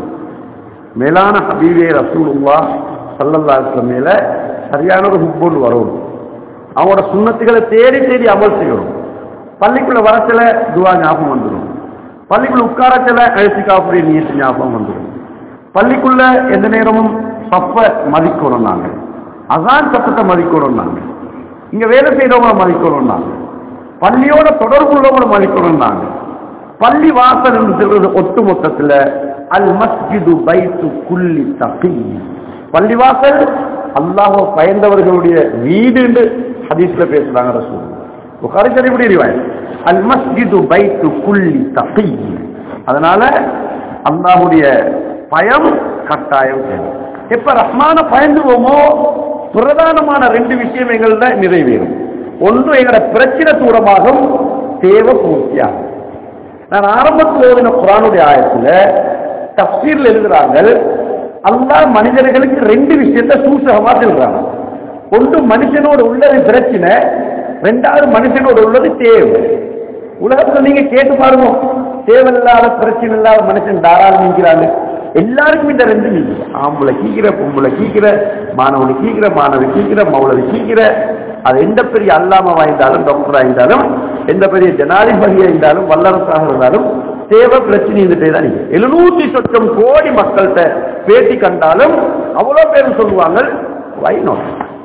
S1: மேலான ஹபீபே ரசூலுல்லா சல்லல்லா அலிஸ்லம் மேல சரியான ஒரு ஹுப்போடு வரும் அவங்களோட சுண்ணத்துகளை தேடி தேடி அமல் செய்யணும் பள்ளிக்குள்ள வரச்சில துவா ஞாபகம் வந்துடும் பள்ளிக்குள்ள உட்காரச்சில அழைச்சிக்காப்புடைய நீட்டு ஞாபகம் வந்துடும் பள்ளிக்குள்ள எந்த நேரமும் சப்ப மதிக்கணும் நாங்க அதான் சத்தத்தை மதிக்கணும் நாங்க இங்க வேலை செய்யறவங்களை மதிக்கணும் நாங்க பள்ளியோட தொடர்புள்ளவங்களை மதிக்கணும் நாங்க பள்ளி வாசல் என்று சொல்றது ஒட்டு மொத்தத்துல அல் மஸ்ஜிது பைத்து குல்லி தகி பள்ளி வாசல் அல்லாஹ் பயந்தவர்களுடைய வீடு என்று ஹதீஸ்ல பேசுறாங்க ரசூல் புகாரி ஷரீஃபுடைய ரிவாயத் அல் மஸ்ஜிது பைத்து குல்லி தகி அதனால அல்லாஹ்வுடைய பயம் கட்டாயம் தேவை எப்ப ரஹ்மான பயந்துவோமோ பிரதானமான ரெண்டு விஷயம் எங்கள்ல நிறைவேறும் ஒன்று எங்களோட பிரச்சனை தூரமாகும் தேவை பூர்த்தியாகும் நான் ஆரம்பத்தில் எழுதின குரானுடைய ஆயத்துல தப்சீர்ல எழுதுறாங்க அல்லாஹ் மனிதர்களுக்கு ரெண்டு விஷயத்தை சூசகமா சொல்றாங்க ஒன்று மனுஷனோட உள்ளது பிரச்சனை ரெண்டாவது மனுஷனோட உள்ளது தேவை உலகத்துல நீங்க கேட்டு பாருங்க தேவையில்லாத பிரச்சனை இல்லாத மனுஷன் தாராளம் நிற்கிறாங்க எல்லாருக்கும் இந்த ரெண்டு நீங்க ஆம்பளை கீக்கிற பொம்பளை கீக்கிற மாணவனு கீக்கிற மாணவி கீக்கிற மௌலவி கீக்கிற அது எந்த பெரிய அல்லாமவா இருந்தாலும் டாக்டரா இருந்தாலும் எந்த பெரிய ஜனாதிபதியா இருந்தாலும் வல்லரசாக இருந்தாலும் தேவை பிரச்சனை இருந்துட்டே தான் இருக்கு எழுநூத்தி சொச்சம் கோடி மக்கள்கிட்ட பேட்டி கண்டாலும் அவ்வளவு பேர் சொல்லுவாங்க வைனோ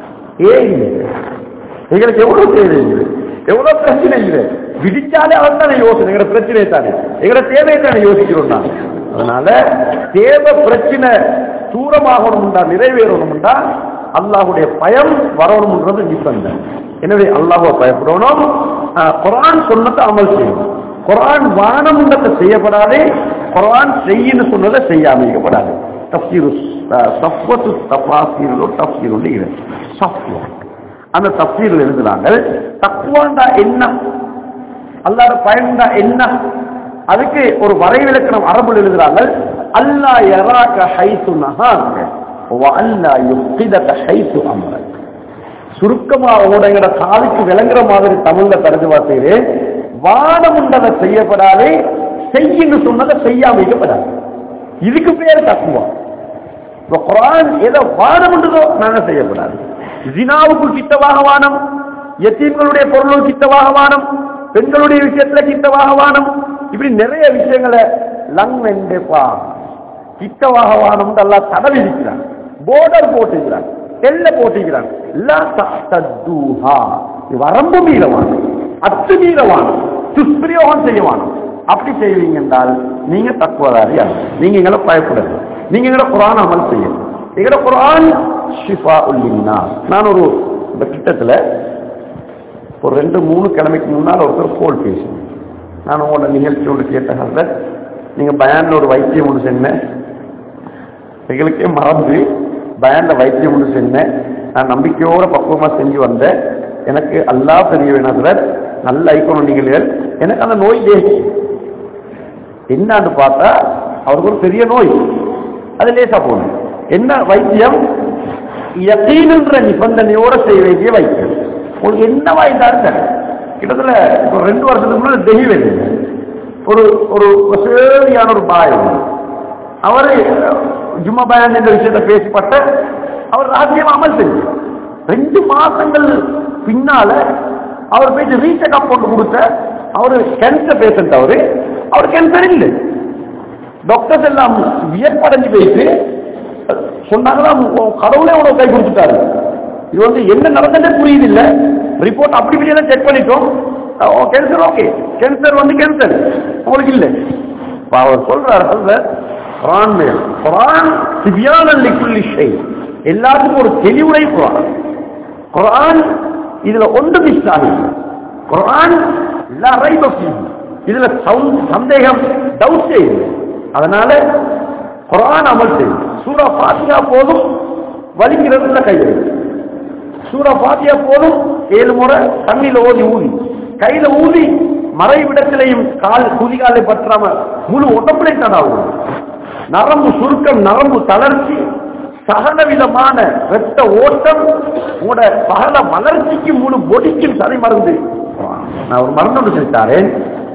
S1: ஏன் எங்களுக்கு எவ்வளவு தேவை இருக்குது எவ்வளவு பிரச்சனை இருக்குது விதிச்சாலே அவன் தானே யோசனை எங்களோட பிரச்சனை தானே எங்களோட தேவையை தானே யோசிக்கிறோம் நான் அதனால தேவை பிரச்சனை தூரமாகணும்டா நிறைவேறணும்டா அல்லாஹுடைய பயம் வரணும்ன்றது நிபந்தனை எனவே அல்லாஹுவை பயப்படணும் அஹ், குர்ஆன் சொன்னதை அமல் செய்யணும் குர்ஆன் வானமுண்டத்தை செய்யப்படாதே குர்ஆன் செய்யன்னு சொன்னதை செய்யாமைக்கப்படாது தப்சீரு சஃபத்து தபாசீரோ தப்சீர் உண்டு இது சஃப்வா அந்த தப்சீரில் எழுதுறாங்க தக்குவாண்டா என்ன அல்லாத பயன்டா என்ன அதுக்கு ஒரு வரைவிலக்கணம் அரபுல எழுதுறாங்க அல்லா யராக ஹைசு நஹாக வ அல்லா யுக்திதக ஹைசு அமரக் சுருக்கமா உங்களோட காலுக்கு விளங்குற மாதிரி தமிழ்ல தரஜுமா செய்து வானமுண்டதை செய்யப்படாதே செய்யின்னு சொன்னதை செய்யாமைக்கப்படாது இதுக்கு பேர் தக்குவா இப்ப குரான் எதை வானம் உண்டதோ நாங்க செய்யப்படாது ஜினாவுக்கு கிட்டவாக வானம் எத்தீம்களுடைய பொருளுக்கு கிட்டவாக வானம் பெண்களுடைய விஷயத்துல கிட்டவாக வானம் இப்படி நிறைய விஷயங்களை லங் வெண்டப்பா கிட்டவாக வானம் எல்லாம் தடை விதிக்கிறான் போர்டர் போட்டுக்கிறான் எல்லை போட்டுக்கிறான் லா தத்தூஹா. இது வரம்பு மீறவான் அத்து மீறவான் துஷ்பிரயோகம் செய்யவான் அப்படி செய்வீங்க என்றால் நீங்க தக்குவதாரி அல்ல நீங்க எங்களை பயப்படாது நீங்க எங்களை குரான் அமல் செய்யணும் எங்கட குரான் ஷிஃபா உல்லின்னா நான் ஒரு இந்த கிட்டத்துல ஒரு ரெண்டு மூணு கிழமைக்கு முன்னால் ஒருத்தர் போல் பேசினேன் நான் உங்களோட நிகழ்ச்சி ஒன்று கேட்டேன் நீங்க பயான்ல ஒரு வைத்தியம் ஒன்று சொன்னேன் எங்களுக்கே மறந்து பயான்ல வைத்தியம் ஒன்று சொன்னேன் நான் நம்பிக்கையோட பக்குவமா செஞ்சு வந்தேன் எனக்கு அல்லாஹ் தெரிய வேணாதுல நல்ல ஐக்கணும் நீங்கள் எனக்கு அந்த நோய் தேசி என்னான்னு பார்த்தா அவருக்கு ஒரு பெரிய நோய் அது லேசா போகணும் என்ன வைத்தியம் யக்கீனுன்ற நிபந்தனையோட செய்ய வேண்டிய வைத்தியம் உங்களுக்கு என்ன வாய்ந்தாலும் சரி கிட்டத்தட்ட இப்போ ரெண்டு வருஷத்துக்கு முன்னாடி தெஹி வேண்டியது ஒரு ஒரு வசதியான ஒரு பாயம் அவரு ஜும்மா பயான் என்ற விஷயத்தை பேசப்பட்ட அவர் ராஜ்யம் அமல் செஞ்சு ரெண்டு மாசங்கள் பின்னால அவர் போயிட்டு ரீசெக்அப் கொண்டு கொடுத்த அவரு கேன்சர் பேஷண்ட் அவரு அவர் கேன்சர் இல்லை டாக்டர்ஸ் எல்லாம் வியப்படைஞ்சு போயிட்டு சொன்னாங்களா உன் கடவுளே உனக்கு கை கொடுத்துட்டாரு இது வந்து என்ன நடந்ததே புரியுது இல்ல ரிப்போர்ட் அப்படி இப்படி எல்லாம் செக் பண்ணிட்டோம் கேன்சர் ஓகே கேன்சர் வந்து கேன்சர் உங்களுக்கு இல்லை இப்ப அவர் சொல்றாரு அல்ல குரான் மேல் குரான் சிவியான லிக்குள்ளி ஷை எல்லாத்துக்கும் ஒரு தெளிவுரை குரான் குரான் இதுல ஒன்று மிஸ் ஆகுது குரான் லா ரைப ஃபீஹி. இதுல சவுண்ட் சந்தேகம் டவுட் இல்லை அதனால குரான் அமல் செய்யும் சூரா பாத்தியா போதும் வலிக்கிறதுல கை வைக்கும் சூரா பாத்தியா போதும் ஏழு முறை தண்ணியில ஓதி ஊதி கையில ஊதி மறைவிடத்திலையும் கால் குதிகாலை பற்றாம முழு உடம்புலை தடாவும் நரம்பு சுருக்கம் நரம்பு தளர்ச்சி சகல விதமான ரத்த ஓட்டம் உங்களோட சகல வளர்ச்சிக்கு முழு பொடிக்கும் சரி மருந்து நான் ஒரு மருந்து ஒன்று செலுத்தாரேன்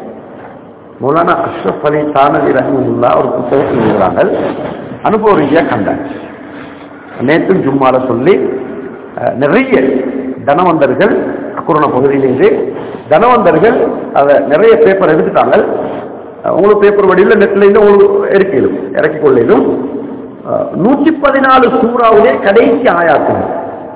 S1: மௌலானா அஷ்ரப் அலி தானவி ரஹிமுல்லா ஒரு புத்தகத்தில் எழுதுகிறாங்க அனுபவ ரீதியாக கண்டேன் நேற்றும் ஜும்மால சொல்லி அஹ், நிறைய தனவந்தர்கள் குரோனா பகுதியிலிருந்து தனவந்தர்கள் அதை நிறைய பேப்பர் எடுத்துட்டாங்க அஹ், உங்களுக்கு பேப்பர் வடிவில் நெட்ல இருந்து உங்களுக்கு எடுக்கலும் இறக்கிக் கொள்ளும் நூற்றி பதினாலு சூறாவிலே கடைசி ஆயாத்துகள்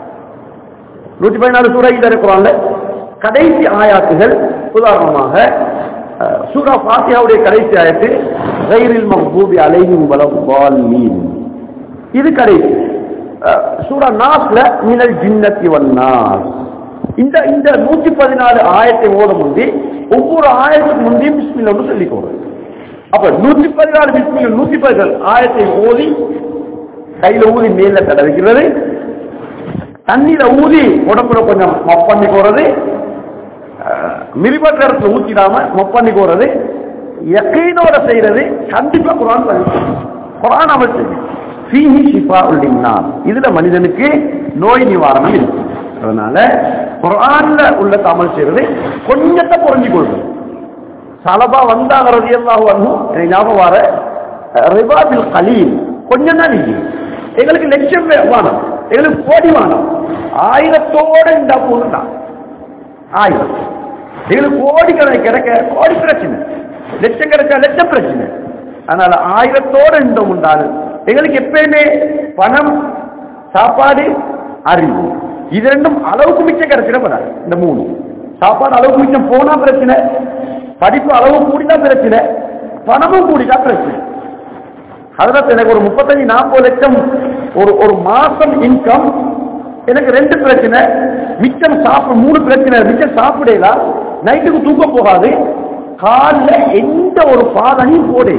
S1: நூற்றி பதினாலு சூறா இது இருக்கிறாங்க கடைசி ஆயாத்துகள் உதாரணமாக அஹ், சூரா பாத்தியாவுடைய கடைசி ஆயத்து ரயிலில் மஹ்பூபி அலைஹிம் வலவால்லீன் இது கடைசி அஹ், சூரா நாஸ்ல மினல் ஜின்னத்தி வன்னாஸ் இந்த இந்த நூற்றி பதினாலு ஆயத்தை ஓத முந்தி ஒவ்வொரு ஆயத்துக்கு முந்தையும் பிஸ்மில் ஒன்று சொல்லிக் கொடுறது அப்ப நூற்றி பதினாலு பிஸ்மில் நூற்றி பதினாலு ஆயத்தை ஓதி கையில ஊதி மேல தடவிக்கிறது தண்ணியில ஊதி உடம்புல கொஞ்சம் மப் பண்ணி போறது மிரிபட்ட இடத்துல ஊத்திடாம மப் பண்ணி போறது யக்கீனோட செய்யறது கண்டிப்பா குரான் பதிவு. குரான் அமைச்சு ஃபீஹி ஷிஃபா உல்லின்னார் இதுல மனிதனுக்கு நோய் நிவாரணம் இருக்கு அதனால குரான்ல உள்ள அமல் செய்யறது கொஞ்சத்தை புரிஞ்சு கொள்வது சலபா வந்தாங்க ரதியல்லாஹு அன்ஹு எனக்கு ஞாபகம் வர ரிபாபில் கலீல் கொஞ்சம் தான் நீங்க எங்களுக்கு லட்சம் வே- வேணும் எங்களுக்கு கோடி வேணும் ஆயிரத்தோட இந்த போதும் ஆயிரம் எங்களுக்கு கோடி கணக்கு கிடைக்க கோடி பிரச்சனை லட்சம் கிடைச்சா லட்சம் பிரச்சனை அதனால ஆயிரத்தோட இந்த உண்டால் எங்களுக்கு எப்பயுமே பணம் சாப்பாடு அறிவு இது ரெண்டும் அளவுக்கு மிச்சம் கிடைச்சிடப்படாது இந்த மூணு சாப்பாடு அளவுக்கு மிச்சம் போனா பிரச்சனை படிப்பு அளவு கூடினா பிரச்சனை பணமும் கூடினா பிரச்சனை அதனால எனக்கு ஒரு முப்பத்தஞ்சு நாற்பது லட்சம் ஒரு ஒரு மாசம் இன்கம் எனக்கு ரெண்டு பிரச்சனை மிச்சம் சாப்பிட மூணு பிரச்சனை மிச்சம் சாப்பிடலாம் நைட்டுக்கு தூக்கம் போகாது காலில் எந்த ஒரு பாதனையும் போடு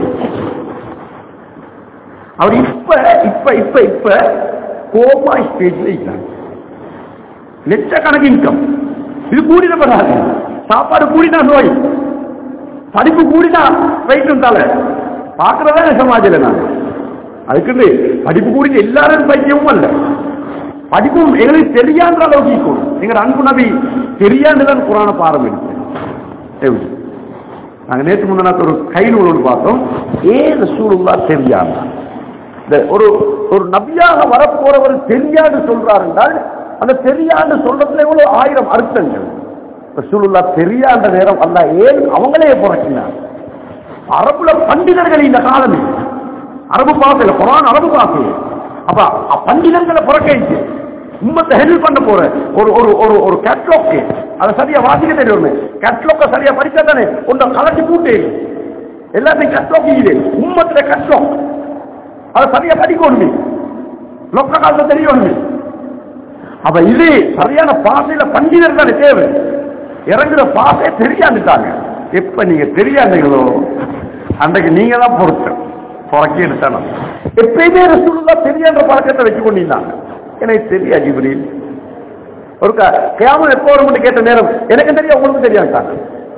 S1: அவர் இப்ப இப்ப இப்ப இப்ப கோமா ஸ்டேஜ்ல இருக்காங்க லட்சக்கணக்கு இன்கம் இது கூடினப்படாது சாப்பாடு கூடினா நோய் படிப்பு கூடினா வயிற்றும் தலை பார்க்கறதா சமாஜில நான் அதுக்கு படிப்பு கூடி எல்லாரும் பைத்தியமும் அல்ல படிப்பும் எங்களுக்கு தெரியாத அளவுக்கு இருக்கும் எங்க அன்பு நபி தெரியாண்டுதான் குரான பாரம் எடுத்தேன் எப்படி நாங்க நேற்று முன்னாடி ஒரு கை நூல் ஒன்று பார்த்தோம் ஏன் ரசூலுல்லா தெரியாம இந்த ஒரு ஒரு நபியாக வரப்போறவர் தெரியாது சொல்றார் என்றால் அந்த தெரியாது சொல்றதுல எவ்வளவு ஆயிரம் அர்த்தங்கள் ரசூலுல்லா தெரியாத நேரம் அல்ல ஏன் அவங்களே புறக்கினார் அரபுல பண்டிதர்கள் இந்த காலம் இது. அரபு பாசையில குரான் அரபு பாசை அப்ப அ- பண்டிதர்களை புறக்கணிச்சு உம்மத்தை ஹெல்ப் பண்ண போற ஒரு ஒரு ஒரு ஒரு கேட்லாக் அதை சரியா வாசிக்க தெரியும் கேட்லாக்க சரியா படிச்சா தானே உன்னை கலட்டி பூட்டு எல்லாத்தையும் கேட்லாக் இது உம்மத்துல கேட்லாக் அதை சரியா படிக்கணும் லொக்க காலத்தை தெரியணும் அப்ப இது சரியான பாசையில பண்டிதர் தானே தேவை இறங்குற பாசையை தெரியாந்துட்டாங்க எப்ப நீங்க தெரியாதீங்களோ அன்றைக்கு நீங்க தான் பொறுத்து புறக்கி எடுத்தானோ எப்பயுமே ரசூலுல்லா தெரியாத பழக்கத்தை வச்சு கொண்டிருந்தாங்க எனக்கு தெரியா ஜிப்ரீல் ஒரு கேமல் எப்போ வரும் கேட்ட நேரம் எனக்கு தெரியும் உங்களுக்கு தெரியாட்டாங்க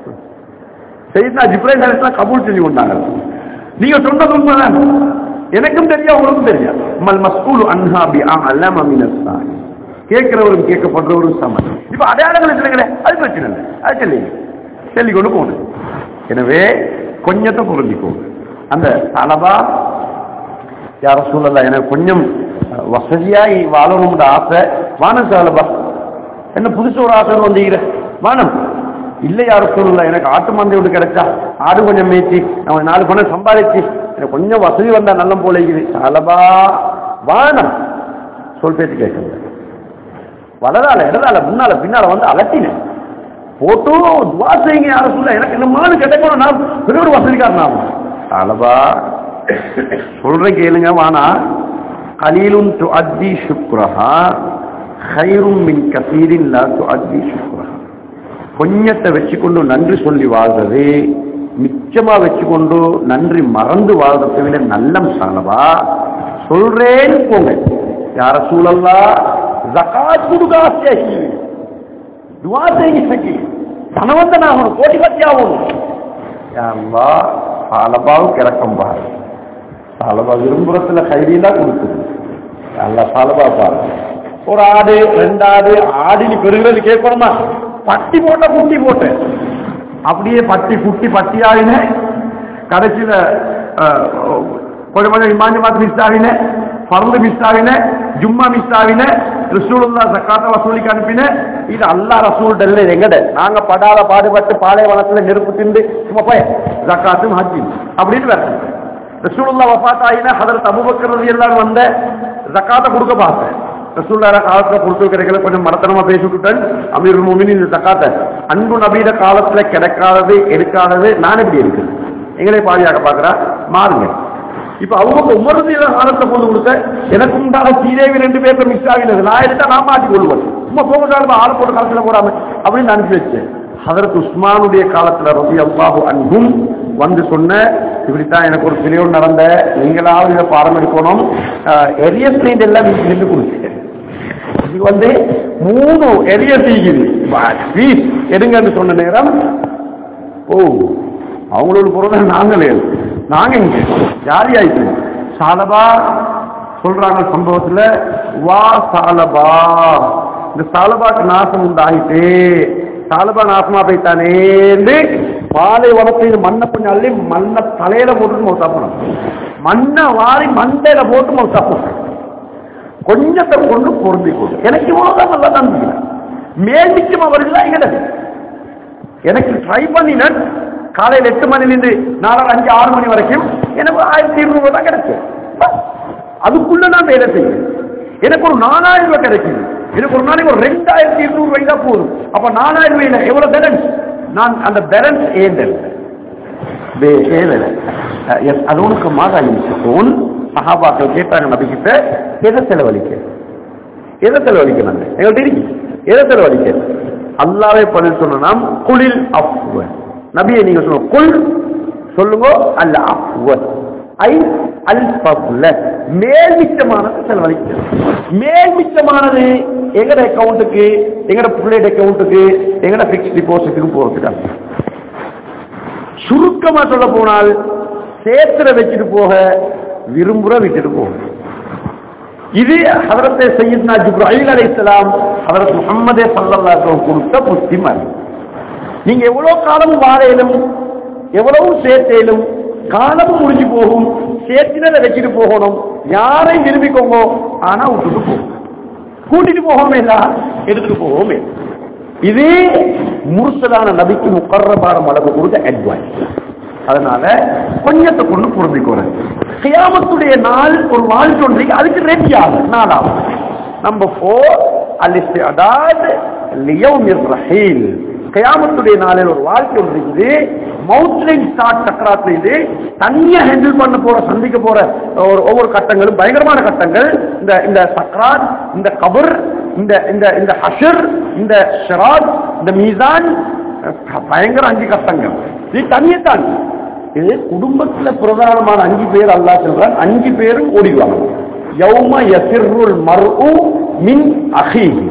S1: செய்தா ஜிப்ரேல் அலிஸ்லாம் கபூல் செஞ்சு கொண்டாங்க நீங்க சொன்னது உண்மைதான் எனக்கும் தெரியும் உங்களுக்கும் தெரியும் மல் மஸ்கூல் அன்ஹா பி அலம மினஸ்ஸாய் கேட்கிறவரும் கேட்கப்படுறவரும் சமன் இப்ப அடையாளங்கள் சொல்லுங்களே அது பிரச்சனை இல்லை அது சொல்லிங்க சொல்லி கொண்டு போகணும் எனவே கொஞ்சத்தை பொருந்திக்கோங்க அந்த தலபா யார சூழல எனக்கு கொஞ்சம் அஹ், வசதியா வாழணும்னு ஆசை வானம் சாலபா என்ன புதுசு ஒரு ஆசை வந்தீங்கிற வானம் இல்லை யார சூழல எனக்கு ஆட்டு மந்தை விட்டு கிடைச்சா ஆடு கொஞ்சம் மேய்ச்சி அவன் நாலு பணம் சம்பாதிச்சு எனக்கு கொஞ்சம் வசதி வந்தா நல்ல போல இருக்குது சாலபா வானம் சொல் பேச்சு கேட்குங்க வலதால இடதால முன்னால பின்னால வந்து அலட்டினேன் போட்டு துவா செய்யுங்க யார சொல்ல எனக்கு இந்த மாதிரி கிடைக்கணும் நான் பெரிய ஒரு வசதிக்காரன் நான் அளவா சொல்றேன் கேளுங்க வானா கலீலும் து அத்தி சுக்ரஹா ஹைரும் மின் கசீரின் லா து அத்தி சுக்ரஹா கொஞ்சத்தை வச்சுக்கொண்டு நன்றி சொல்லி வாழ்றது மிச்சமா வச்சுக்கொண்டு நன்றி மறந்து வாழ்றதை விட நல்லம் சாலவா சொல்றேன்னு போங்க யார சூழல்லா ஜகாத் கொடுக்கா சரி துவா செய்ய சகி தனவந்தனாகணும் கோடிபத்தி ஆகணும் அல்லா சாலபாவுக்கு இறக்கம் பாரு சாலபா விரும்புறத்துல கைதியெல்லாம் கொடுக்குது அல்ல சாலபா பாரு ஒரு ஆடு ரெண்டு ஆடு ஆடினி பெருகிறது கேட்கணுமா பட்டி போட்ட குட்டி போட்டேன் அப்படியே பட்டி குட்டி பட்டி ஆகினேன் கடைசியில அஹ், கொஞ்சம் கொஞ்சம் இமாஞ்சு மாத்து மிஸ் ஆகினேன் பறந்து மிஸ் ஆகினேன் ஜும்மா மிஸ் ஆகினேன் ரசூலுல்லா சக்காத்த வசூலிக்கு அனுப்பினேன் இது அல்லா ரசூல் டல்ல எங்கட நாங்க படாத பாடுபட்டு பாலைவனத்துல நெருப்பு திண்டு சும்மா போய் ஜக்காத்தும் ஹஜ்ஜிம் அப்படின்னு வேற ரசூலுல்லா வஃபாத் ஆகினா ஹதரத் அபூபக்கர் ரலியல்லாஹு வந்த ஜக்காத்தை கொடுக்க பார்த்தேன் ரசூல்லார காலத்துல கொடுத்து கிடைக்கல கொஞ்சம் மடத்தனமா பேசிவிட்டேன் அமீர் மோமின் இந்த ஜக்காத்தை அன்பு நபீட காலத்துல கிடைக்காதது எடுக்காதது நான் எப்படி இருக்கு எங்களே பாதியாக பார்க்கிறா மாறுங்க இப்ப அவங்க உமரதியில காலத்துல கொண்டு கொடுத்த எனக்கு உண்டான சீதேவி ரெண்டு பேருக்கு மிஸ் ஆகினது நான் எடுத்தா நான் மாட்டி கொள்வேன் சும்மா போக சார்பா ஆள் போட்டு காலத்துல போடாம அப்படின்னு அனுப்பி வச்சேன் ஹதரத் உஸ்மானுடைய காலத்துல ரபி அல்லாஹு அன்பும் வந்து சொன்ன இப்படித்தான் எனக்கு ஒரு பிரிவு நடந்த நீங்களாவது இதை பாடம் எடுக்கணும் எரியஸ் லைன் எல்லாம் வீட்டுல இருந்து கொடுத்தேன் இது வந்து மூணு எரிய தீக்குது ப்ளீஸ் எடுங்கன்னு சொன்ன நேரம் ஓ அவங்களோட பொருள் நாங்களே நாங்க இங்க ஜாலி ஆயிட்டு சாலபா சொல்றாங்க சம்பவத்துல வா சாலபா இந்த சாலபாக்கு நாசம் உண்டாயிட்டு சாலபா நாசமா போயிட்டானேன்னு பாலை வளர்த்து மண்ணை கொஞ்சம் அள்ளி மண்ணை தலையில போட்டு மௌத்தா போனோம் மண்ணை வாரி மண்டையில போட்டு மௌத்தா போனோம் கொஞ்சத்தை கொண்டு பொருந்தி கொண்டு எனக்கு இவ்வளவுதான் நல்லா நம்பிக்கை மேல் நிச்சயமா வருகிறதா எங்கடது எனக்கு ட்ரை பண்ணினேன் காலையில் எட்டு மணிலிருந்து நாலு அஞ்சு ஆறு மணி வரைக்கும் எனக்கு ஆயிரத்தி இருநூறு ரூபாய் தான் கிடைக்கும் பஸ். அதுக்குள்ள நான் வேலை செய்வேன் எனக்கு ஒரு நாலாயிரம் ரூபாய் கிடைக்குது எனக்கு ஒரு நாளைக்கு ஒரு ரெண்டாயிரத்தி இருநூறு ரூபாய் தான் போதும் அப்ப நாலாயிரம் ரூபாயில எவ்வளவு பேலன்ஸ் நான் அந்த பேலன்ஸ் ஏந்தல் ஏதல அதோனுக்கு மாதா சஹாபாக்கள் கேட்டாங்க நபி கிட்ட எதை செலவழிக்க எதை செலவழிக்க நாங்க எங்க தெரியும் எதை செலவழிக்க அல்லாவே பதில் சொன்னா குளில் அஃப்வ நபியை நீங்க சொல்லுங்க குல் சொல்லுங்க அல்ல அஃப்வ ஐ அல் ஃபப்ல மேல் மிச்சமானது செலவழிக்க மேல் மிச்சமானது எங்கட அக்கவுண்ட்டுக்கு எங்கட பிள்ளைட அக்கவுண்ட்டுக்கு எங்கட பிக்ஸ் டிபாசிட்டுக்கு போறதுக்கு சுருக்கமா சொல்ல போனால் சேத்திர வச்சுட்டு போக விரும்புற விட்டுட்டு போக இது ஹதரத்தை சையத்னா ஜிப்ராஹிம் அலைஹிஸ்ஸலாம் ஹதரத் முஹம்மதே ஸல்லல்லாஹு கொடுத்த புத்திமதி நீங்க எவ்வளவு காலம் வாழையிலும் எவ்வளவு சேர்த்தேலும் காலமும் முடிஞ்சு போகும் சேர்த்தினதை வச்சுட்டு போகணும் யாரையும் விரும்பிக்கோங்க ஆனா விட்டுட்டு போகும் கூட்டிட்டு போகவே இல்ல எடுத்துட்டு போகவே இது முர்சலான நபிக்கு முக்கர்ரபான அளவு கொடுத்த அட்வைஸ் அதனால கொஞ்சத்தை கொண்டு புரிஞ்சுக்கோறேன் கியாமத்துடைய நாள் ஒரு வாழ்க்கை ஒன்றைக்கு அதுக்கு ரெடி ஆகும் நாலாவது நம்பர் ஃபோர் அலிஸ்டி அடாத் லியௌமிர் ரஹீல் கியாமத்துடைய நாளில் ஒரு வாழ்க்கை ஒன்று இருக்குது மவுத்லைன் ஸ்டார்ட் சக்கராத்துல இது தனியா ஹேண்டில் பண்ண போற சந்திக்க போற ஒரு ஒவ்வொரு கட்டங்களும் பயங்கரமான கட்டங்கள் இந்த இந்த சக்ராத் இந்த கபர் இந்த இந்த இந்த ஹஷர் இந்த ஷராத் இந்த மீசான் அஹ், பயங்கர அஞ்சு கட்டங்கள் இது தனியத்தான் இது குடும்பத்துல பிரதானமான அஞ்சு பேர் அல்லாஹ் சொல்றான் அஞ்சு பேரும் ஓடிடுவாங்க யௌம யசிர்ருல் மர்உ மின் அஹீஹி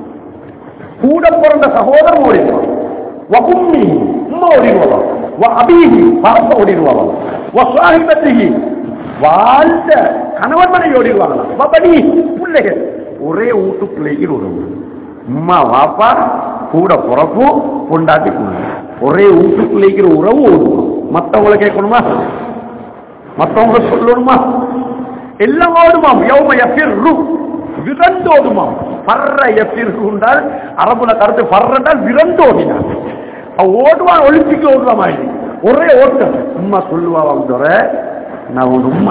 S1: கூட பிறந்த சகோதரன் ஓடிடுவான் வகும்மி உம்மா ஓடிடுவான் வ அபீஹி பாப்பா ஓடிடுவான் வ சாஹிபத்திஹி வாழ்ந்த கணவன் மனைவி ஓடிடுவாங்களாம் வபடி பிள்ளைகள் ஒரே வீட்டு பிள்ளைக்கு உறவு உம்மா வாப்பா கூட பிறப்பு பொண்டாட்டி பிள்ளை ஒரே வீட்டு பிள்ளைக்கிற உறவு ஓடுவோம் மத்தவங்களை கேட்கணுமா மத்தவங்க சொல்லணுமா எல்லாம் ஓடுமாம் யௌம யஃபிர்ரு விரண்டு ஓடுமாம் பர்ற யஃபிர்ரு என்றால் அரபுல கருத்து பர்றண்டால் விரண்டு ஓடினான் அவன் ஓடுவான் ஒலிம்பிக்கு ஓடுற மாதிரி ஒரே ஓட்டம் உம்மா சொல்லுவா வந்தோர நான் உன் உண்மை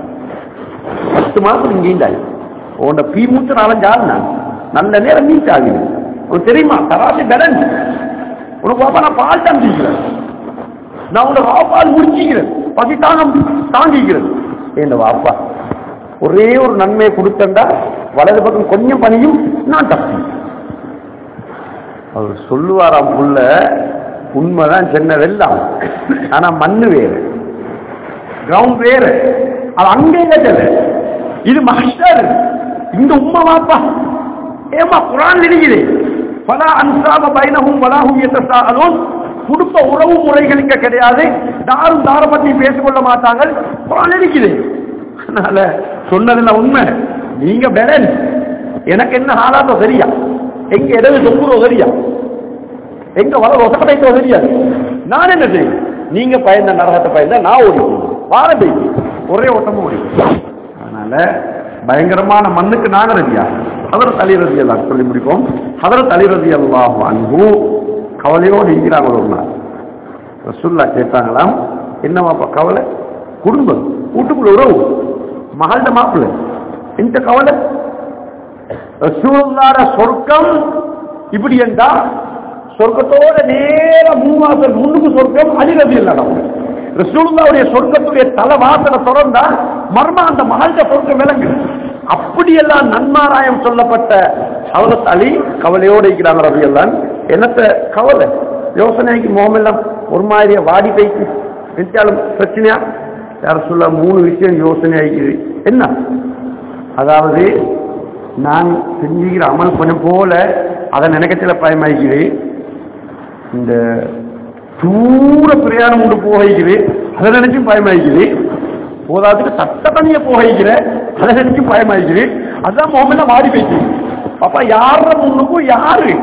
S1: பத்து மாசம் இங்க ஈண்டாய் உன்னோட பீ மூச்சு நாலஞ்சாள் நான் நல்ல நேரம் மீட் ஆகுது உனக்கு தெரியுமா தராசி பேலன்ஸ் உனக்கு பாப்பா நான் பால் தந்திக்கிறேன் நான் உன்னோட வாப்பால் முடிச்சுக்கிறேன் பசி தாங்க தாங்கிக்கிறேன் என் வாப்பா ஒரே ஒரு நன்மையை கொடுத்தண்டா வலது பக்கம் கொஞ்சம் பணியும் நான் தப்பி அவர் சொல்லுவாராம் புள்ள உண்மைதான் சென்ன வெள்ளம் ஆனா மண்ணு வேறு கிரவுண்ட் வேறு அது அங்கே இல்லை இது மஹர் இந்த உம்மா வாப்பா ஏமா குரான் இருக்குது பல அன்சாப பைனகும் வலாகும் எத்தசாலும் குடும்ப உறவு முறைகள் இங்க கிடையாது தாரும் தார பத்தி பேசிக்கொள்ள மாட்டாங்க குரான் இருக்குது அதனால சொன்னதுல உண்மை நீங்க பேலன்ஸ் எனக்கு என்ன ஆளாதோ சரியா எங்க இடது தொங்குறோ சரியா எங்க வளர ஒசப்படைக்கோ தெரியாது நான் என்ன செய்யும் நீங்க பயந்த நரகத்தை பயந்த நான் ஓடி வார போய் ஒரே ஓட்டமும் ஓடி அதனால பயங்கரமான மண்ணுக்கு நாங்க ரதியா அதர் தலைரதி எல்லாம் சொல்லி முடிப்போம் அதர் தலைரதி எல்லாம் அன்பு கவலையோடு இருக்கிறாங்க ஒரு நாள் ரசுல்லா கேட்டாங்களாம் என்னவாப்பா கவலை குடும்பம் வீட்டுக்குள்ள உறவு மகள்ட மாப்பிள்ளை இந்த கவலை ரசூலுல்லாட சொர்க்கம் இப்படி என்றா சொர்க்கத்தோட நேர மூவாசல் முன்னுக்கு சொர்க்கம் அழிரது இல்லடம் ரசூலுல்லாவுடைய சொர்க்கத்துடைய தலை வாசலை திறந்தா மர்ம அந்த மகள்கிட்ட சொர்க்கம் விளங்கு அப்படியெல்லாம் நன்மாராயம் சொல்லப்பட்ட ஹவரத் அலி கவலையோடு இருக்கிறாங்க ரவி எல்லாம் என்னத்த கவலை யோசனைக்கு முகமெல்லாம் ஒரு மாதிரியா வாடி போய்க்கு நினைச்சாலும் பிரச்சனையா யார சொல்ல மூணு விஷயம் யோசனை ஆகிக்குது என்ன அதாவது நான் செஞ்சுக்கிற அமல் கொஞ்சம் போல அதை நினைக்கச்சில பயமாயிக்குது இந்த தூர பிரயாணம் கொண்டு போகிக்குது அதை நினைச்சும் பயமாயிக்குது போதாதுக்கு சட்ட தண்ணிய போகிக்கிற அதை நினைச்சும் பயமாயிக்குது அதுதான் முகமெல்லாம் மாறி போயிடுச்சு அப்ப யார முன்னுக்கும் யாரு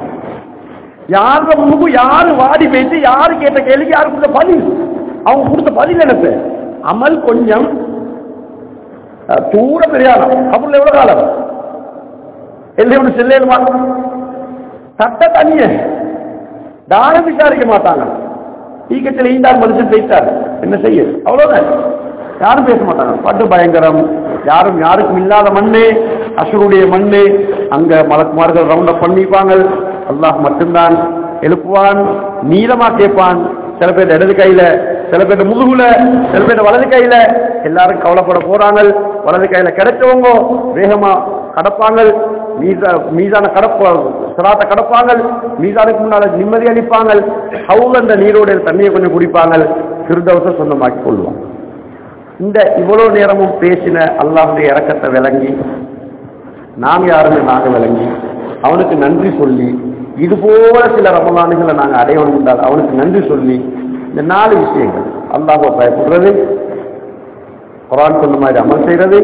S1: யார முன்னுக்கும் யாரு வாடி போயிட்டு யாரு கேட்ட கேள்விக்கு யாரு கொடுத்த பதில் அவங்க கொடுத்த பதில் எனக்கு அமல் கொஞ்சம் அஹ், தூர பிரயாணம் கபூர்ல எவ்வளவு காலம் எல்லையோடு செல்லுமா சட்ட தனிய தானம் விசாரிக்க மாட்டாங்க ஈக்கத்தில் ஈண்டார் மனுஷன் பேசிட்டார் என்ன செய்ய அவ்வளவுதான் யாரும் பேச மாட்டாங்க பட்டு பயங்கரம் யாரும் யாருக்கும் இல்லாத மண்ணு அசுருடைய மண்ணு அங்க மலக்குமார்கள் ரவுண்ட் அப் பண்ணிப்பாங்க அல்லாஹ் மட்டும்தான் எழுப்புவான் நீளமா கேட்பான் சில பேர் இடது கையில சில பேர் முதுகுல சில பேர் வலது கையில எல்லாரும் கவலைப்பட போறாங்க வலது கையில கிடைச்சவங்க வேகமா கடப்பாங்க மீசா மீசான கடப்ப சிராத்த கடப்பாங்க மீசானுக்கு முன்னால நிம்மதி அளிப்பாங்க ஹவுல் அந்த நீரோட தண்ணியை கொஞ்சம் குடிப்பாங்க திருதவச சொந்தமாக்கி கொள்வாங்க இந்த இவ்வளவு நேரமும் பேசின அல்லாஹுடைய இறக்கத்தை விளங்கி நாம் யாருன்னு நாங்க விளங்கி அவனுக்கு நன்றி சொல்லி இது போல சில ரமலானுகளை நாங்கள் அடையணும் என்றால் அவனுக்கு நன்றி சொல்லி இந்த நாலு விஷயங்கள் அல்லாஹை பயப்படுறது குரான் சொன்ன மாதிரி அமல் செய்யறது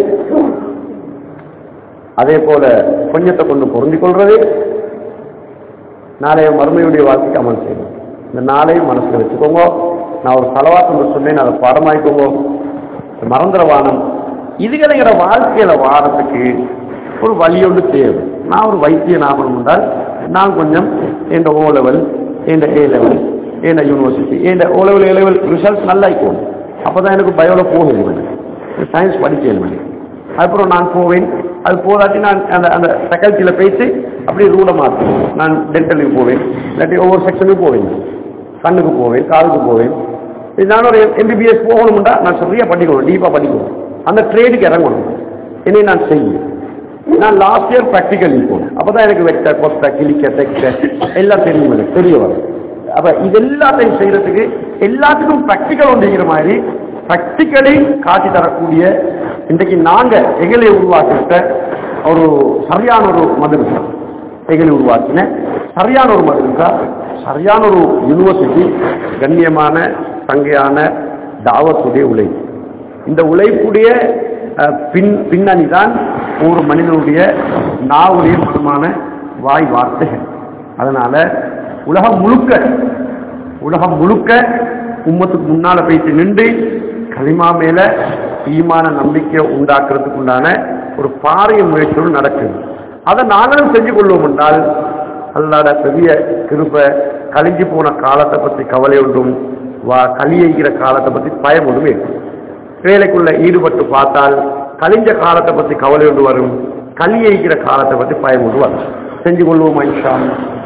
S1: அதே போல கொஞ்சத்தை கொண்டு பொருந்திக் கொள்றது நாளைய மறுமையுடைய வாழ்க்கைக்கு அமல் செய்யணும் இந்த நாளையும் மனசுல வச்சுக்கோங்க நான் ஒரு செலவாக்கு ஒன்று சொன்னேன் அதை பாடமாயிக்கோங்க மறந்துடவானம் இதுகிற வாழ்க்கையில வாரத்துக்கு ஒரு வழி ஒன்று தேவை நான் ஒரு வைத்தியன் ஆகணும் என்றால் நான் கொஞ்சம் என் ஓ லெவல் என் ஏ லெவல் என் யூனிவர்சிட்டி என் O level A level result நல்லா இருக்கும் அப்பதான் எனக்கு பயோல போக சயின்ஸ் படிக்க எனக்கு அப்புறம் நான் போவேன் அது போதாட்டி நான் அந்த அந்த ஃபேக்கல்ட்டியில் போயிட்டு அப்படியே ரூலை மாற்றுவேன் நான் டென்டலுக்கு போவேன் இல்லாட்டி ஒவ்வொரு செக்ஷனுக்கு போவேன் கண்ணுக்கு போவேன் காதுக்கு போவேன் இது நான் ஒரு எம்பிபிஎஸ் போகணும்டா நான் சரியா படிக்கணும் டீப்பாக படிக்கணும் அந்த ட்ரேடுக்கு இறங்கணும் என்னை நான் செய்யும் நான் லாஸ்ட் இயர் ப்ராக்டிக்கல் போனேன் அப்பதான் எனக்கு வெட்ட கொத்த கிளிக்க தைக்க எல்லாம் தெரியும் எனக்கு தெரிய வரும் அப்ப இது எல்லாத்தையும் செய்யறதுக்கு எல்லாத்துக்கும் ப்ராக்டிக்கல் ஒன்றுங்கிற மாதிரி ப்ராக்டிக்கலி காட்டி தரக்கூடிய இன்றைக்கு நாங்க எங்களை உருவாக்கிட்ட ஒரு சரியான ஒரு மதரசா எங்களை உருவாக்கின சரியான ஒரு மதரசா சரியான ஒரு யூனிவர்சிட்டி கண்ணியமான சங்கையான தாவத்துடைய உழைப்பு இந்த உழைப்புடைய அஹ், பின் பின்னணி தான் ஒரு மனிதனுடைய நாவுடைய மனமான வாய் வார்த்தைகள் அதனால உலகம் முழுக்க உலகம் முழுக்க உம்மத்துக்கு முன்னால போயிட்டு நின்று களிமா மேல ஈமான நம்பிக்கை உண்டாக்குறதுக்கு உண்டான ஒரு பாரிய முயற்சியோடு நடக்குது அதை நாங்களும் செஞ்சு கொள்வோம் என்றால் அல்லாட பெரிய கிருப கழிஞ்சு போன காலத்தை பற்றி கவலை ஒன்றும் வா கலியைகிற காலத்தை பற்றி பயம் ஒன்றும் இருக்கும் வேலைக்குள்ள ஈடுபட்டு பார்த்தால் கழிஞ்ச காலத்தை பற்றி கவலை ஒன்று வரும் கலியைகிற காலத்தை பற்றி பயம் ஒன்று வரும் செஞ்சு கொள்வோம் ஐஷா